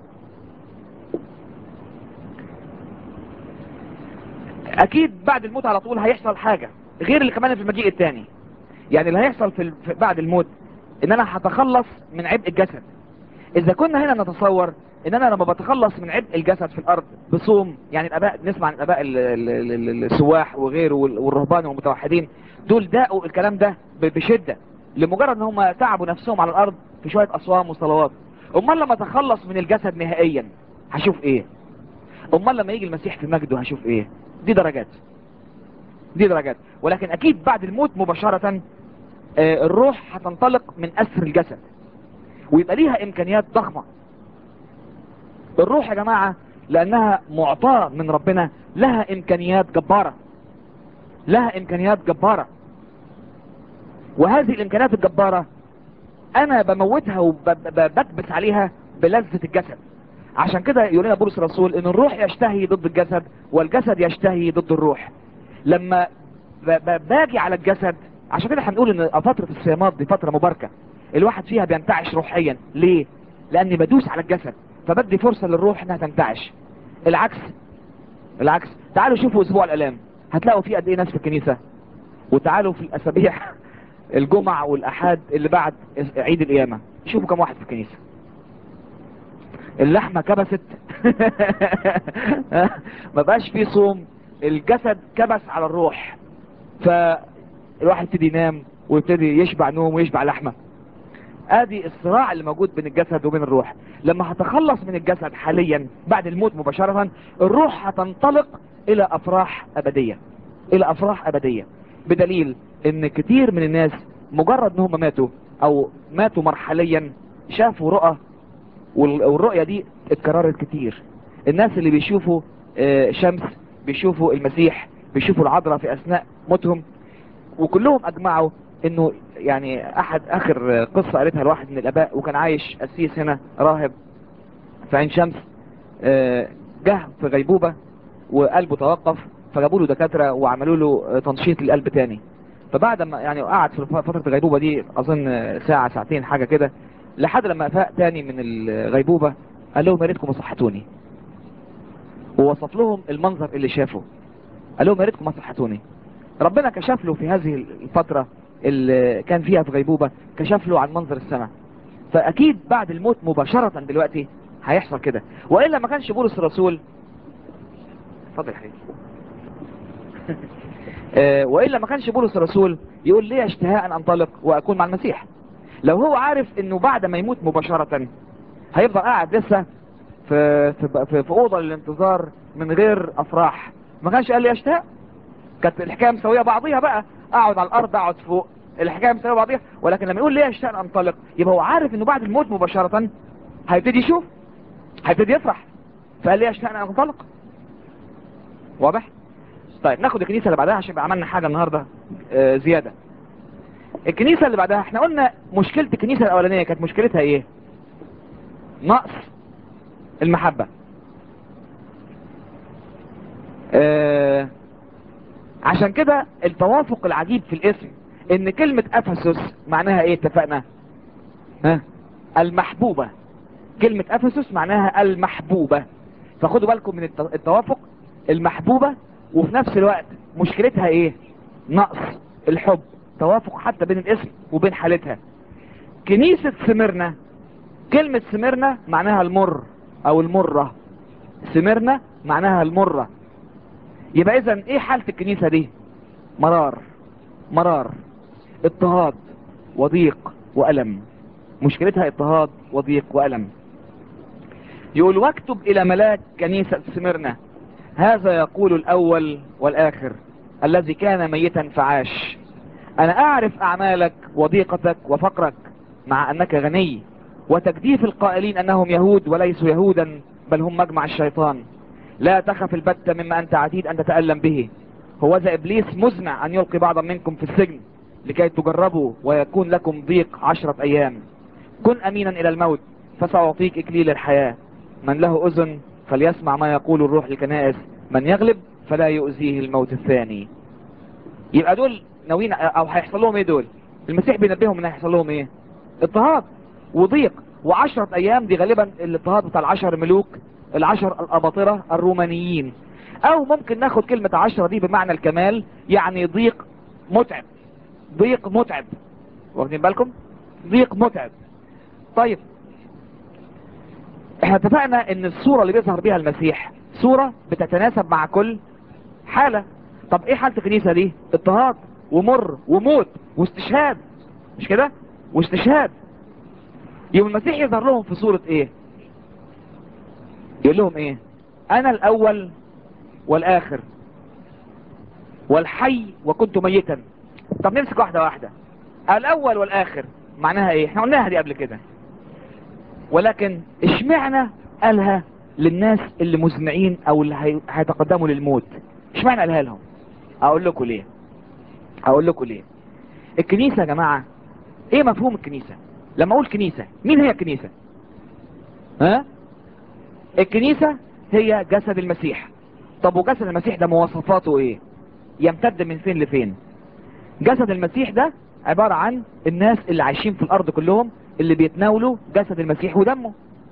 اكيد بعد الموت على طول هيحصل حاجة غير اللي كمان في المجيء الثاني يعني اللي هيحصل في ال- في- بعد الموت ان انا هتخلص من عبء الجسد اذا كنا هنا نتصور ان انا لما بتخلص من عبء الجسد في الارض بصوم يعني الاباء نسمع عن الاباء ال- ال- ال- ال- السواح وغيره وال- والرهبان والمتوحدين دول داقوا الكلام ده ب- بشدة لمجرد ان هم تعبوا نفسهم على الارض في شوية اصوام وصلوات امال لما اتخلص من الجسد نهائيا هشوف ايه امال لما يجي المسيح في مجده هشوف ايه دي درجات دي درجات ولكن اكيد بعد الموت مباشرة آه، الروح هتنطلق من اسر الجسد ويبقى ليها امكانيات ضخمة الروح يا جماعة لانها معطاة من ربنا لها امكانيات جبارة لها امكانيات جبارة وهذه الامكانيات الجبارة انا بموتها وبكبس عليها بلذة الجسد عشان كده يقول لنا بولس الرسول ان الروح يشتهي ضد الجسد والجسد يشتهي ضد الروح لما ب- ب- باجي على الجسد عشان كده هنقول ان فترة الصيامات دي فترة مباركة الواحد فيها بينتعش روحيا ليه لاني بدوس على الجسد فبدي فرصة للروح انها تنتعش العكس العكس تعالوا شوفوا اسبوع الالام هتلاقوا فيه قد ايه ناس في الكنيسة وتعالوا في الاسابيع الجمعة والاحاد اللي بعد عيد القيامة شوفوا كم واحد في الكنيسة اللحمة كبست ما بقاش فيه صوم الجسد كبس على الروح فالواحد يبتدي ينام ويبتدي يشبع نوم ويشبع لحمة ادي الصراع اللي موجود بين الجسد وبين الروح لما هتخلص من الجسد حاليا بعد الموت مباشرة الروح هتنطلق الى افراح ابدية الى افراح ابدية بدليل ان كتير من الناس مجرد ان هم ماتوا او ماتوا مرحليا شافوا رؤى وال- والرؤية دي اتكررت كتير الناس اللي بيشوفوا آه، شمس بيشوفوا المسيح بيشوفوا العذراء في اثناء موتهم وكلهم اجمعوا انه يعني احد اخر قصة قالتها الواحد من الاباء وكان عايش قسيس هنا راهب في عين شمس آه، جه في غيبوبة وقلبه توقف فجابوا له دكاترة وعملوا له آه، تنشيط للقلب تاني فبعد ما يعني قعد في فترة الغيبوبة دي اظن آه، ساعة ساعتين حاجة كده لحد لما فاق تاني من الغيبوبة قال لهم يا ريتكم صحتوني ووصف لهم المنظر اللي شافه قال لهم يا ريتكم ما صحتوني ربنا كشف له في هذه الفترة اللي كان فيها في غيبوبة كشف له عن منظر السماء فأكيد بعد الموت مباشرة دلوقتي هيحصل كده وإلا ما كانش بولس الرسول اتفضل يا حبيبي آه، وإلا ما كانش بولس الرسول يقول لي اشتهاء أن أنطلق وأكون مع المسيح لو هو عارف انه بعد ما يموت مباشرة هيفضل قاعد لسه في في في, في اوضه للانتظار من غير افراح ما كانش قال لي اشتاق كانت الحكايه مسويه بعضيها بقى اقعد على الارض اقعد فوق الحكايه مسويه بعضيها ولكن لما يقول ليه اشتاق انطلق يبقى هو عارف انه بعد الموت مباشره هيبتدي يشوف هيبتدي يفرح فقال لي اشتاق ان انطلق واضح طيب ناخد الكنيسه اللي بعدها عشان يبقى عملنا حاجه النهارده آه زياده الكنيسه اللي بعدها احنا قلنا مشكله الكنيسه الاولانيه كانت مشكلتها ايه نقص المحبة آه عشان كده التوافق العجيب في الاسم ان كلمة افسس معناها ايه اتفقنا ها المحبوبة كلمة افسس معناها المحبوبة فخدوا بالكم من الت- التوافق المحبوبة وفي نفس الوقت مشكلتها ايه نقص الحب توافق حتى بين الاسم وبين حالتها كنيسة سمرنا كلمة سمرنا معناها المر او المرة سمرنا معناها المرة يبقى اذا ايه حالة الكنيسة دي مرار مرار اضطهاد وضيق وألم مشكلتها اضطهاد وضيق وألم يقول واكتب إلى ملاك كنيسة سمرنا هذا يقول الأول والآخر الذي كان ميتا فعاش أنا أعرف أعمالك وضيقتك وفقرك مع أنك غني وتجديف القائلين أنهم يهود وليسوا يهودا بل هم مجمع الشيطان لا تخف البتة مما أنت عتيد أن تتألم به هو ذا إبليس مزمع أن يلقي بعضا منكم في السجن لكي تجربوا ويكون لكم ضيق عشرة أيام كن أمينا إلى الموت فسأعطيك إكليل الحياة من له أذن فليسمع ما يقول الروح للكنائس من يغلب فلا يؤذيه الموت الثاني يبقى دول ناويين أو هيحصل لهم إيه دول المسيح بينبههم إن هيحصل لهم إيه اضطهاد وضيق وعشرة أيام دي غالبا الاضطهاد بتاع العشر ملوك العشر الأباطرة الرومانيين أو ممكن ناخد كلمة عشرة دي بمعنى الكمال يعني ضيق متعب ضيق متعب واخدين بالكم ضيق متعب طيب احنا اتفقنا ان الصورة اللي بيظهر بيها المسيح صورة بتتناسب مع كل حالة طب ايه حالة الكنيسة دي اضطهاد ومر وموت واستشهاد مش كده واستشهاد يوم المسيح يظهر لهم في صورة ايه يقول لهم ايه انا الاول والاخر والحي وكنت ميتا طب نمسك واحدة واحدة الاول والاخر معناها ايه احنا قلناها دي قبل كده ولكن اشمعنى قالها للناس اللي مزمعين او اللي هي- هيتقدموا للموت اشمعنى قالها لهم اقول لكم ليه اقول لكم ليه الكنيسة يا جماعة ايه مفهوم الكنيسة لما اقول كنيسة مين هي الكنيسة ها الكنيسة هي جسد المسيح طب وجسد المسيح ده مواصفاته ايه يمتد من فين لفين جسد المسيح ده عبارة عن الناس اللي عايشين في الارض كلهم اللي بيتناولوا جسد المسيح ودمه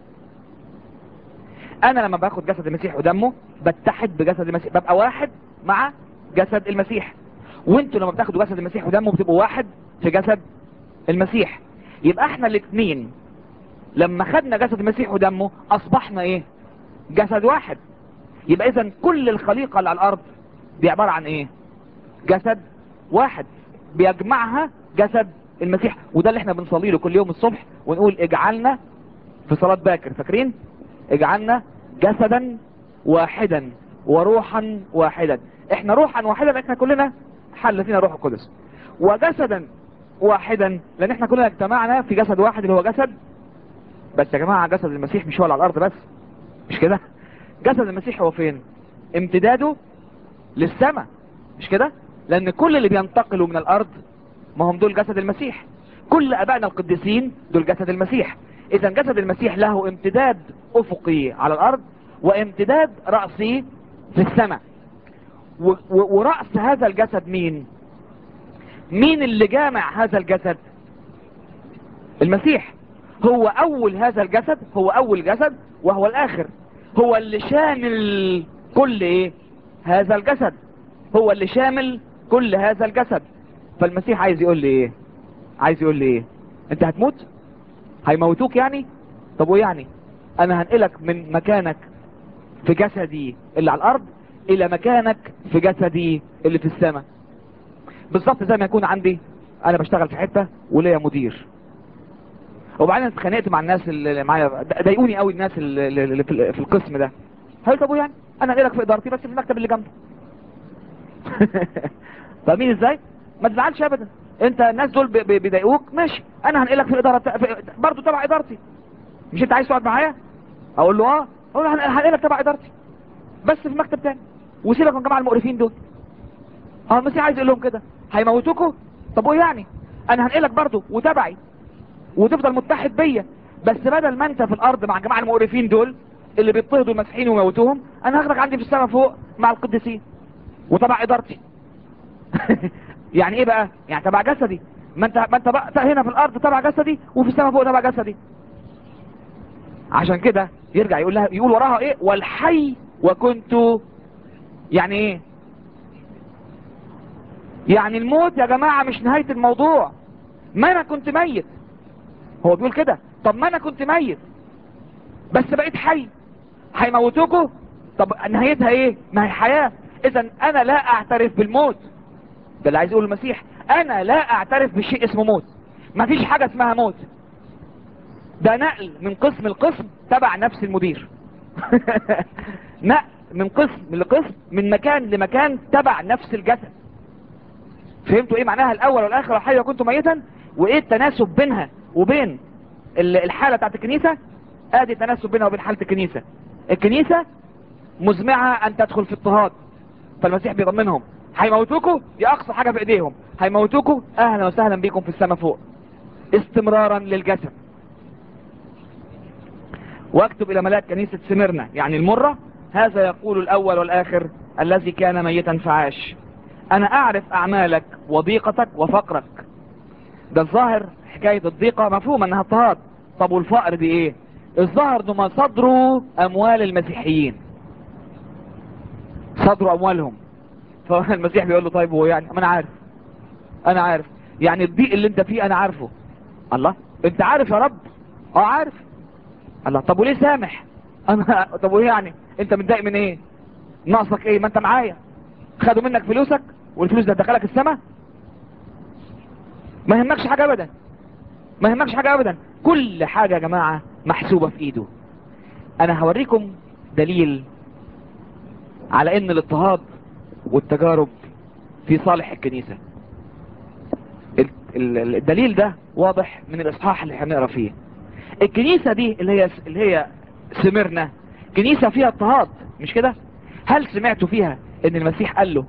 انا لما باخد جسد المسيح ودمه بتحد بجسد المسيح ببقى واحد مع جسد المسيح وانتوا لما بتاخدوا جسد المسيح ودمه بتبقوا واحد في جسد المسيح يبقى احنا الاثنين لما خدنا جسد المسيح ودمه اصبحنا ايه جسد واحد يبقى اذا كل الخليقة اللي على الارض دي عبارة عن ايه جسد واحد بيجمعها جسد المسيح وده اللي احنا بنصلي له كل يوم الصبح ونقول اجعلنا في صلاة باكر فاكرين اجعلنا جسدا واحدا وروحا واحدا احنا روحا واحدا احنا كلنا حل فينا روح القدس وجسدا واحدا لان احنا كلنا اجتمعنا في جسد واحد اللي هو جسد بس يا جماعة جسد المسيح مش هو اللي على الارض بس مش كده جسد المسيح هو فين امتداده للسماء مش كده لان كل اللي بينتقلوا من الارض ما هم دول جسد المسيح كل ابائنا القديسين دول جسد المسيح اذا جسد المسيح له امتداد افقي على الارض وامتداد رأسي في السماء و- و- ورأس هذا الجسد مين مين اللي جامع هذا الجسد المسيح هو اول هذا الجسد هو اول جسد وهو الاخر هو اللي شامل كل ايه هذا الجسد هو اللي شامل كل هذا الجسد فالمسيح عايز يقول لي ايه عايز يقول لي ايه انت هتموت هيموتوك يعني طب ويعني انا هنقلك من مكانك في جسدي اللي على الارض الى مكانك في جسدي اللي في السماء بالظبط زي ما يكون عندي انا بشتغل في حتة وليا مدير وبعدين اتخانقت مع الناس اللي معايا ضايقوني قوي الناس اللي اللي في في القسم ده هل طب يعني انا هنقلك في ادارتي بس في المكتب اللي جنبي فاهمين ازاي ما تزعلش ابدا انت الناس دول بي- بي- بيضايقوك ماشي انا هنقلك في الاداره بتا... في... برضه تبع ادارتي مش انت عايز تقعد معايا اقول له اه اقول له هن- هنقلك تبع ادارتي بس في مكتب تاني وسيبك من جماعه المقرفين دول اه المسيح عايز يقول لهم كده هيموتوكوا طب وايه يعني انا هنقلك برضه وتبعي وتفضل متحد بيا بس بدل ما انت في الارض مع جماعه المقرفين دول اللي بيضطهدوا المسيحيين ويموتوهم انا هاخدك عندي في السماء فوق مع القديسين وتبع ادارتي يعني ايه بقى يعني تبع جسدي ما انت ما انت بقى هنا في الارض تبع جسدي وفي السماء فوق تبع جسدي عشان كده يرجع يقول لها يقول وراها ايه والحي وكنت يعني ايه يعني الموت يا جماعة مش نهاية الموضوع ما انا كنت ميت هو بيقول كده طب ما انا كنت ميت بس بقيت حي هيموتوكوا طب نهايتها ايه ما هي حياة اذا انا لا اعترف بالموت ده اللي عايز يقول المسيح انا لا اعترف بشيء اسمه موت ما فيش حاجة اسمها موت ده نقل من قسم لقسم تبع نفس المدير نقل من قسم لقسم من مكان لمكان تبع نفس الجسد فهمتوا ايه معناها الاول والاخر والحي وكنت ميتا وايه التناسب بينها وبين الحالة بتاعت الكنيسة ادي التناسب بينها وبين حالة الكنيسة الكنيسة مزمعة ان تدخل في اضطهاد فالمسيح بيضمنهم هيموتوكوا دي اقصى حاجة في ايديهم هيموتوكوا اهلا وسهلا بيكم في السماء فوق استمرارا للجسد واكتب الى ملاك كنيسة سمرنا يعني المرة هذا يقول الاول والاخر الذي كان ميتا فعاش انا اعرف اعمالك وضيقتك وفقرك ده الظاهر حكاية الضيقة مفهوم انها اضطهاد طب والفقر دي ايه الظاهر انه ما صدروا اموال المسيحيين صدروا اموالهم فالمسيح بيقول له طيب هو يعني ما انا عارف انا عارف يعني الضيق اللي انت فيه انا عارفه الله انت عارف يا رب اه عارف الله طب وليه سامح انا طب وايه يعني انت متضايق من ايه ناقصك ايه ما انت معايا خدوا منك فلوسك والفلوس ده دخلك السماء ما يهمكش حاجة ابدا ما يهمكش حاجة ابدا كل حاجة يا جماعة محسوبة في ايده انا هوريكم دليل على ان الاضطهاد والتجارب في صالح الكنيسة الدليل ده واضح من الاصحاح اللي هنقرا فيه الكنيسة دي اللي هي اللي هي سمرنا كنيسة فيها اضطهاد مش كده هل سمعتوا فيها ان المسيح قال له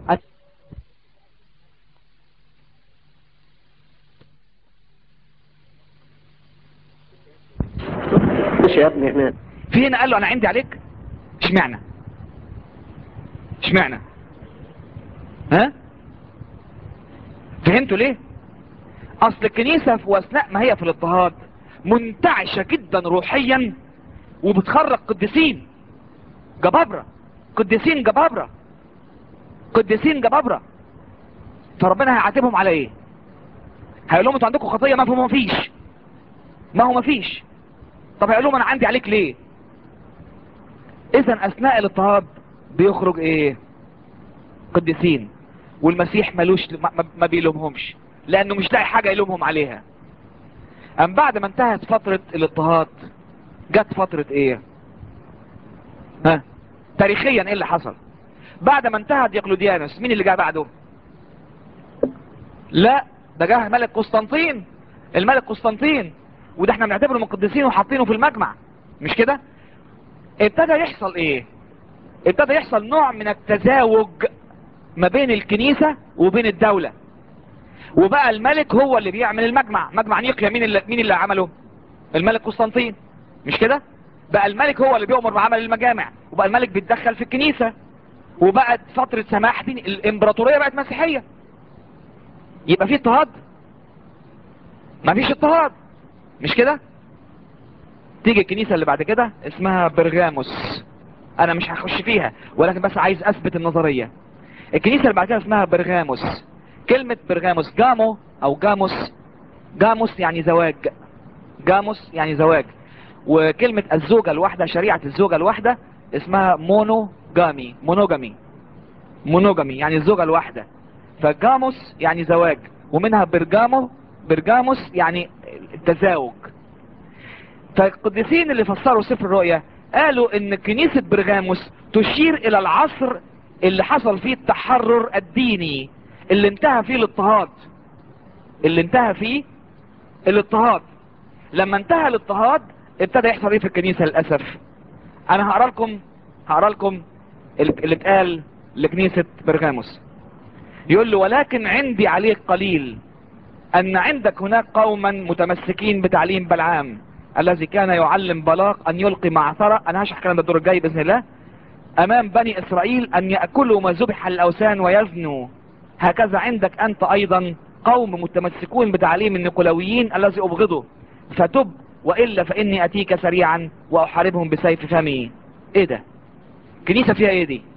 مش يا ابني هناك في هنا قال له انا عندي عليك اشمعنى اشمعنى ها فهمتوا ليه اصل الكنيسة في اثناء ما هي في الاضطهاد منتعشة جدا روحيا وبتخرج قديسين جبابرة قديسين جبابرة قديسين جبابرة فربنا هيعاتبهم على ايه هيقول لهم انتوا عندكم خطية ما هو ما فيش ما هو ما فيش طب هيقول لهم انا عندي عليك ليه اذا اثناء الاضطهاد بيخرج ايه قديسين والمسيح ملوش ما, ما بيلومهمش لانه مش لاقي حاجة يلومهم عليها ام بعد ما انتهت فترة الاضطهاد جت فترة ايه ها تاريخيا ايه اللي حصل بعد ما انتهى ديقلوديانوس مين اللي جاء بعده لا ده جه ملك قسطنطين الملك قسطنطين وده احنا بنعتبره من القديسين وحاطينه في المجمع مش كده ابتدى يحصل ايه ابتدى يحصل نوع من التزاوج ما بين الكنيسة وبين الدولة وبقى الملك هو اللي بيعمل المجمع مجمع نيقيا مين اللي, مين اللي عمله الملك قسطنطين مش كده بقى الملك هو اللي بيؤمر بعمل المجامع وبقى الملك بيتدخل في الكنيسة وبقت فترة سماح دين الامبراطورية بقت مسيحية يبقى في اضطهاد ما فيش اضطهاد مش كده تيجي الكنيسة اللي بعد كده اسمها برغاموس انا مش هخش فيها ولكن بس عايز اثبت النظرية الكنيسة اللي بعد كده اسمها برغاموس كلمة برغاموس جامو او جاموس جاموس يعني زواج جاموس يعني زواج وكلمة الزوجة الواحدة شريعة الزوجة الواحدة اسمها مونوجامي مونوجامي مونوجامي يعني الزوجة الواحدة فجاموس يعني زواج ومنها برجامو برجاموس يعني التزاوج فالقديسين اللي فسروا سفر الرؤيا قالوا ان كنيسة برغاموس تشير الى العصر اللي حصل فيه التحرر الديني اللي انتهى فيه الاضطهاد اللي انتهى فيه الاضطهاد لما انتهى الاضطهاد ابتدى يحصل ايه في الكنيسة للأسف انا هقرا لكم هقرا لكم اللي اتقال لكنيسة برغاموس يقول له ولكن عندي عليك قليل ان عندك هناك قوما متمسكين بتعليم بلعام الذي كان يعلم بلاق ان يلقي معثرة انا هشرح الكلام ده الدور الجاي باذن الله امام بني اسرائيل ان يأكلوا ما ذبح للاوثان ويزنوا هكذا عندك انت ايضا قوم متمسكون بتعليم النقلويين الذي ابغضه فتب والا فاني اتيك سريعا واحاربهم بسيف فمي ايه ده كنيسة فيها ايه دي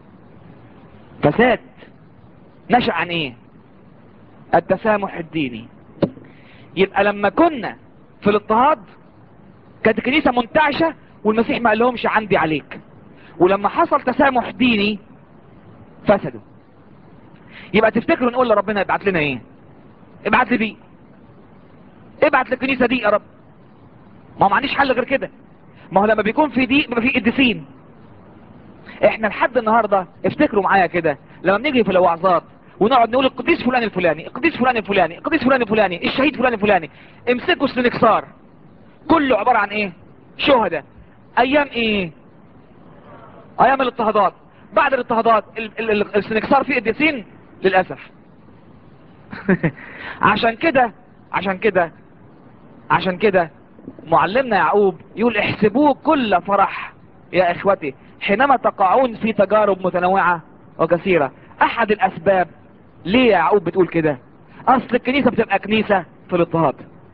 فساد نشأ عن ايه التسامح الديني يبقى لما كنا في الاضطهاد كانت الكنيسة منتعشة والمسيح ما قالهمش عندي عليك ولما حصل تسامح ديني فسدوا يبقى تفتكروا نقول لربنا ابعت لنا ايه ابعت لي بيه ابعت للكنيسة دي يا رب ما هو ما عنديش حل غير كده ما هو لما بيكون في دي بيبقى في قديسين احنا لحد النهاردة افتكروا معايا كده لما بنيجي في الوعظات ونقعد نقول القديس فلان الفلاني القديس فلان الفلاني القديس فلان الفلاني الشهيد فلان الفلاني امسكوا السنكسار كله عبارة عن ايه شهداء ايام ايه ايام الاضطهادات بعد الاضطهادات ال- ال- ال- السنكسار فيه قديسين للأسف عشان كده عشان كده عشان كده معلمنا يعقوب يقول احسبوه كل فرح يا اخوتي حينما تقعون في تجارب متنوعة وكثيرة احد الاسباب ليه يا يعقوب بتقول كده اصل الكنيسة بتبقى كنيسة في الاضطهاد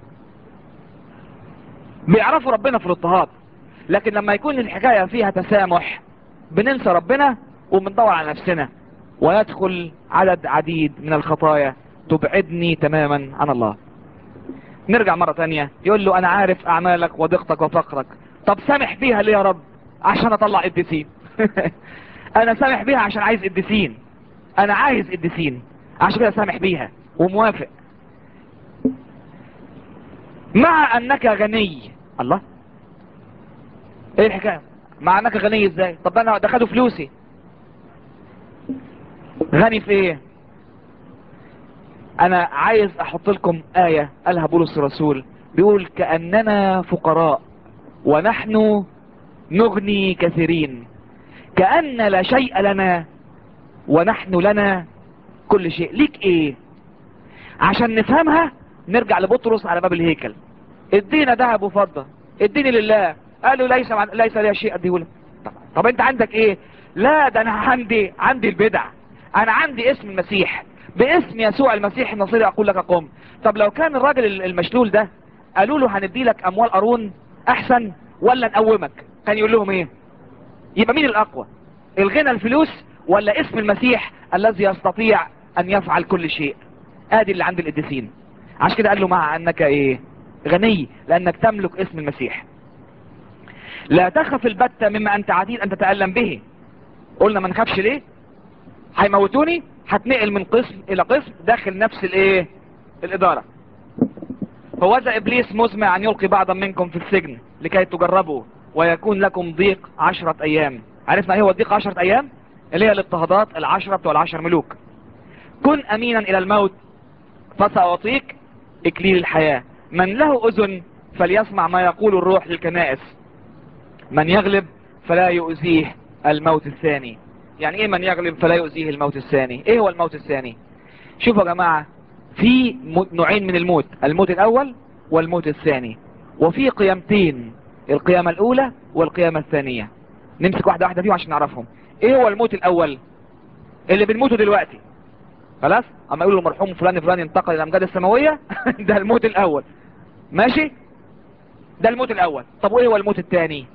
بيعرفوا ربنا في الاضطهاد لكن لما يكون الحكاية فيها تسامح بننسى ربنا وبندور على نفسنا ويدخل عدد عديد من الخطايا تبعدني تماما عن الله نرجع مرة تانية يقول له انا عارف اعمالك وضيقتك وفقرك طب سامح بيها ليه يا رب عشان اطلع قديسين انا سامح بيها عشان عايز قديسين انا عايز قديسين عشان كده سامح بيها وموافق مع انك غني الله ايه الحكاية مع انك غني ازاي طب انا ده خدوا فلوسي غني في ايه انا عايز احط لكم آية قالها بولس الرسول بيقول كأننا فقراء ونحن نغني كثيرين كأن لا شيء لنا ونحن لنا كل شيء ليك ايه عشان نفهمها نرجع لبطرس على باب الهيكل ادينا ذهب وفضة اديني لله قالوا ليس مع... ليس لي شيء اديه طب, طب انت عندك ايه لا ده انا عندي عندي البدع انا عندي اسم المسيح باسم يسوع المسيح النصيري اقول لك قم طب لو كان الراجل المشلول ده قالوا له هندي لك اموال قارون احسن ولا نقومك كان يقول لهم ايه يبقى مين الاقوى الغنى الفلوس ولا اسم المسيح الذي يستطيع ان يفعل كل شيء ادي اللي عند القديسين عشان كده قال له مع انك ايه غني لانك تملك اسم المسيح لا تخف البتة مما انت عتيد ان تتألم به قلنا ما نخافش ليه هيموتوني هتنقل من قسم الى قسم داخل نفس الايه الادارة فوذا ابليس مزمع ان يلقي بعضا منكم في السجن لكي تجربوا ويكون لكم ضيق عشرة ايام عرفنا ايه هو الضيق عشرة ايام اللي هي الاضطهادات العشرة بتوع العشر ملوك كن امينا الى الموت فسأعطيك اكليل الحياة من له اذن فليسمع ما يقول الروح للكنائس من يغلب فلا يؤذيه الموت الثاني يعني ايه من يغلب فلا يؤذيه الموت الثاني ايه هو الموت الثاني شوفوا يا جماعة في نوعين من الموت الموت الاول والموت الثاني وفي قيامتين القيامة الاولى والقيامة الثانية نمسك واحدة واحدة فيهم عشان نعرفهم ايه هو الموت الاول اللي بنموته دلوقتي خلاص اما يقولوا المرحوم فلان فلان انتقل الى الامجاد السماوية ده الموت الاول ماشي ده الموت الاول طب وايه هو الموت الثاني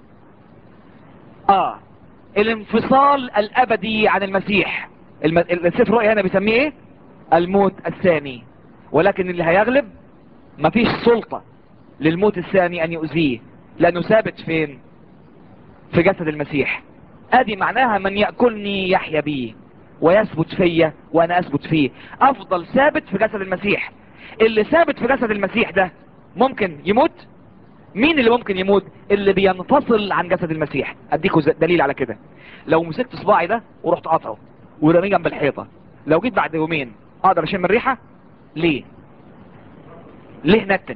اه الانفصال الابدي عن المسيح الم... السفر رؤيا هنا بيسميه ايه الموت الثاني ولكن اللي هيغلب مفيش سلطة للموت الثاني ان يؤذيه لانه ثابت فين في جسد المسيح ادي معناها من يأكلني يحيا بي ويثبت فيا وانا اثبت فيه افضل ثابت في جسد المسيح اللي ثابت في جسد المسيح ده ممكن يموت مين اللي ممكن يموت اللي بينفصل عن جسد المسيح اديكوا دليل على كده لو مسكت صباعي ده ورحت قاطعه ورميه جنب الحيطه لو جيت بعد يومين اقدر اشم الريحه ليه ليه نتن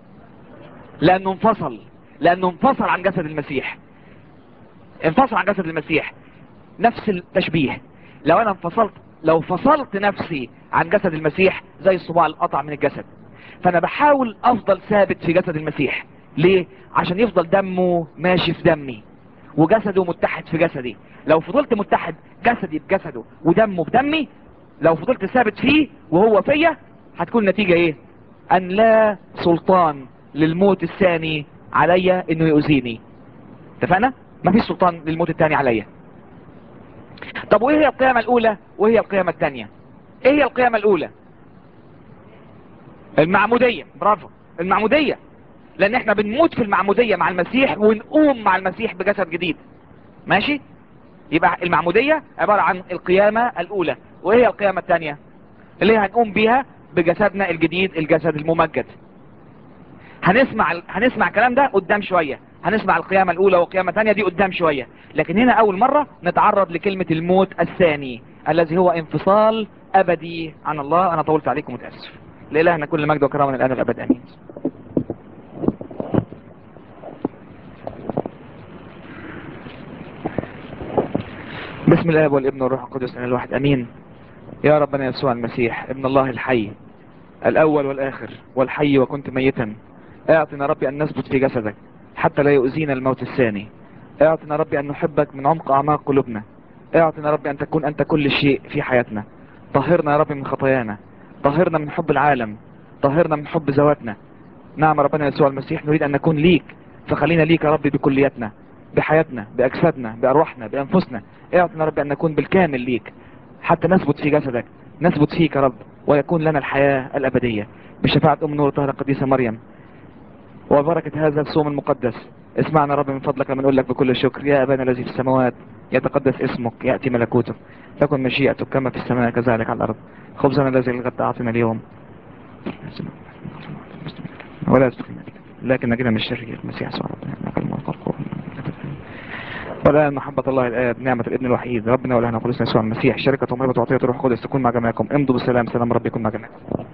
لانه انفصل لانه انفصل عن جسد المسيح انفصل عن جسد المسيح نفس التشبيه لو انا انفصلت لو فصلت نفسي عن جسد المسيح زي الصباع القطع من الجسد فانا بحاول افضل ثابت في جسد المسيح ليه عشان يفضل دمه ماشي في دمي وجسده متحد في جسدي لو فضلت متحد جسدي بجسده ودمه بدمي لو فضلت ثابت فيه وهو فيا هتكون النتيجة ايه ان لا سلطان للموت الثاني عليا انه يؤذيني اتفقنا مفيش سلطان للموت الثاني عليا طب وايه هي القيامة الاولى وايه هي القيامة الثانية ايه هي القيامة الاولى المعمودية برافو المعمودية لان احنا بنموت في المعمودية مع المسيح ونقوم مع المسيح بجسد جديد ماشي يبقى المعمودية عبارة عن القيامة الاولى وايه هي القيامة الثانية اللي هي هنقوم بيها بجسدنا الجديد الجسد الممجد هنسمع هنسمع الكلام ده قدام شوية هنسمع القيامة الاولى والقيامة الثانية دي قدام شوية لكن هنا اول مرة نتعرض لكلمة الموت الثاني الذي هو انفصال ابدي عن الله انا طولت عليكم متأسف لإلهنا كل مجد وكرامة من الآن والأبد آمين بسم الله والابن والروح القدس الواحد امين يا ربنا يسوع المسيح ابن الله الحي الاول والاخر والحي وكنت ميتا اعطنا ربي ان نثبت في جسدك حتى لا يؤذينا الموت الثاني اعطنا ربي ان نحبك من عمق اعماق قلوبنا اعطنا ربي ان تكون انت كل شيء في حياتنا طهرنا يا ربي من خطايانا طهرنا من حب العالم طهرنا من حب ذواتنا نعم ربنا يسوع المسيح نريد ان نكون ليك فخلينا ليك يا ربي بكليتنا بحياتنا باجسادنا بارواحنا بانفسنا اعطنا رب ان نكون بالكامل ليك حتى نثبت في جسدك نثبت فيك يا رب ويكون لنا الحياة الابدية بشفاعة ام نور طاهرة القديسة مريم وبركة هذا الصوم المقدس اسمعنا رب من فضلك لما نقول لك بكل شكر يا ابانا الذي في السماوات يتقدس اسمك يأتي ملكوتك تكن مشيئتك كما في السماء كذلك على الارض خبزنا الذي الغد اعطنا اليوم ولا تدخلنا لكن نجينا من الشر المسيح سبحانه وتعالى والآن محبة الله الآب نعمة الابن الوحيد ربنا ولهنا قدسنا يسوع المسيح شركة ومهبة وعطية الروح القدس تكون مع جميعكم امضوا بالسلام سلام ربي يكون مع جميعكم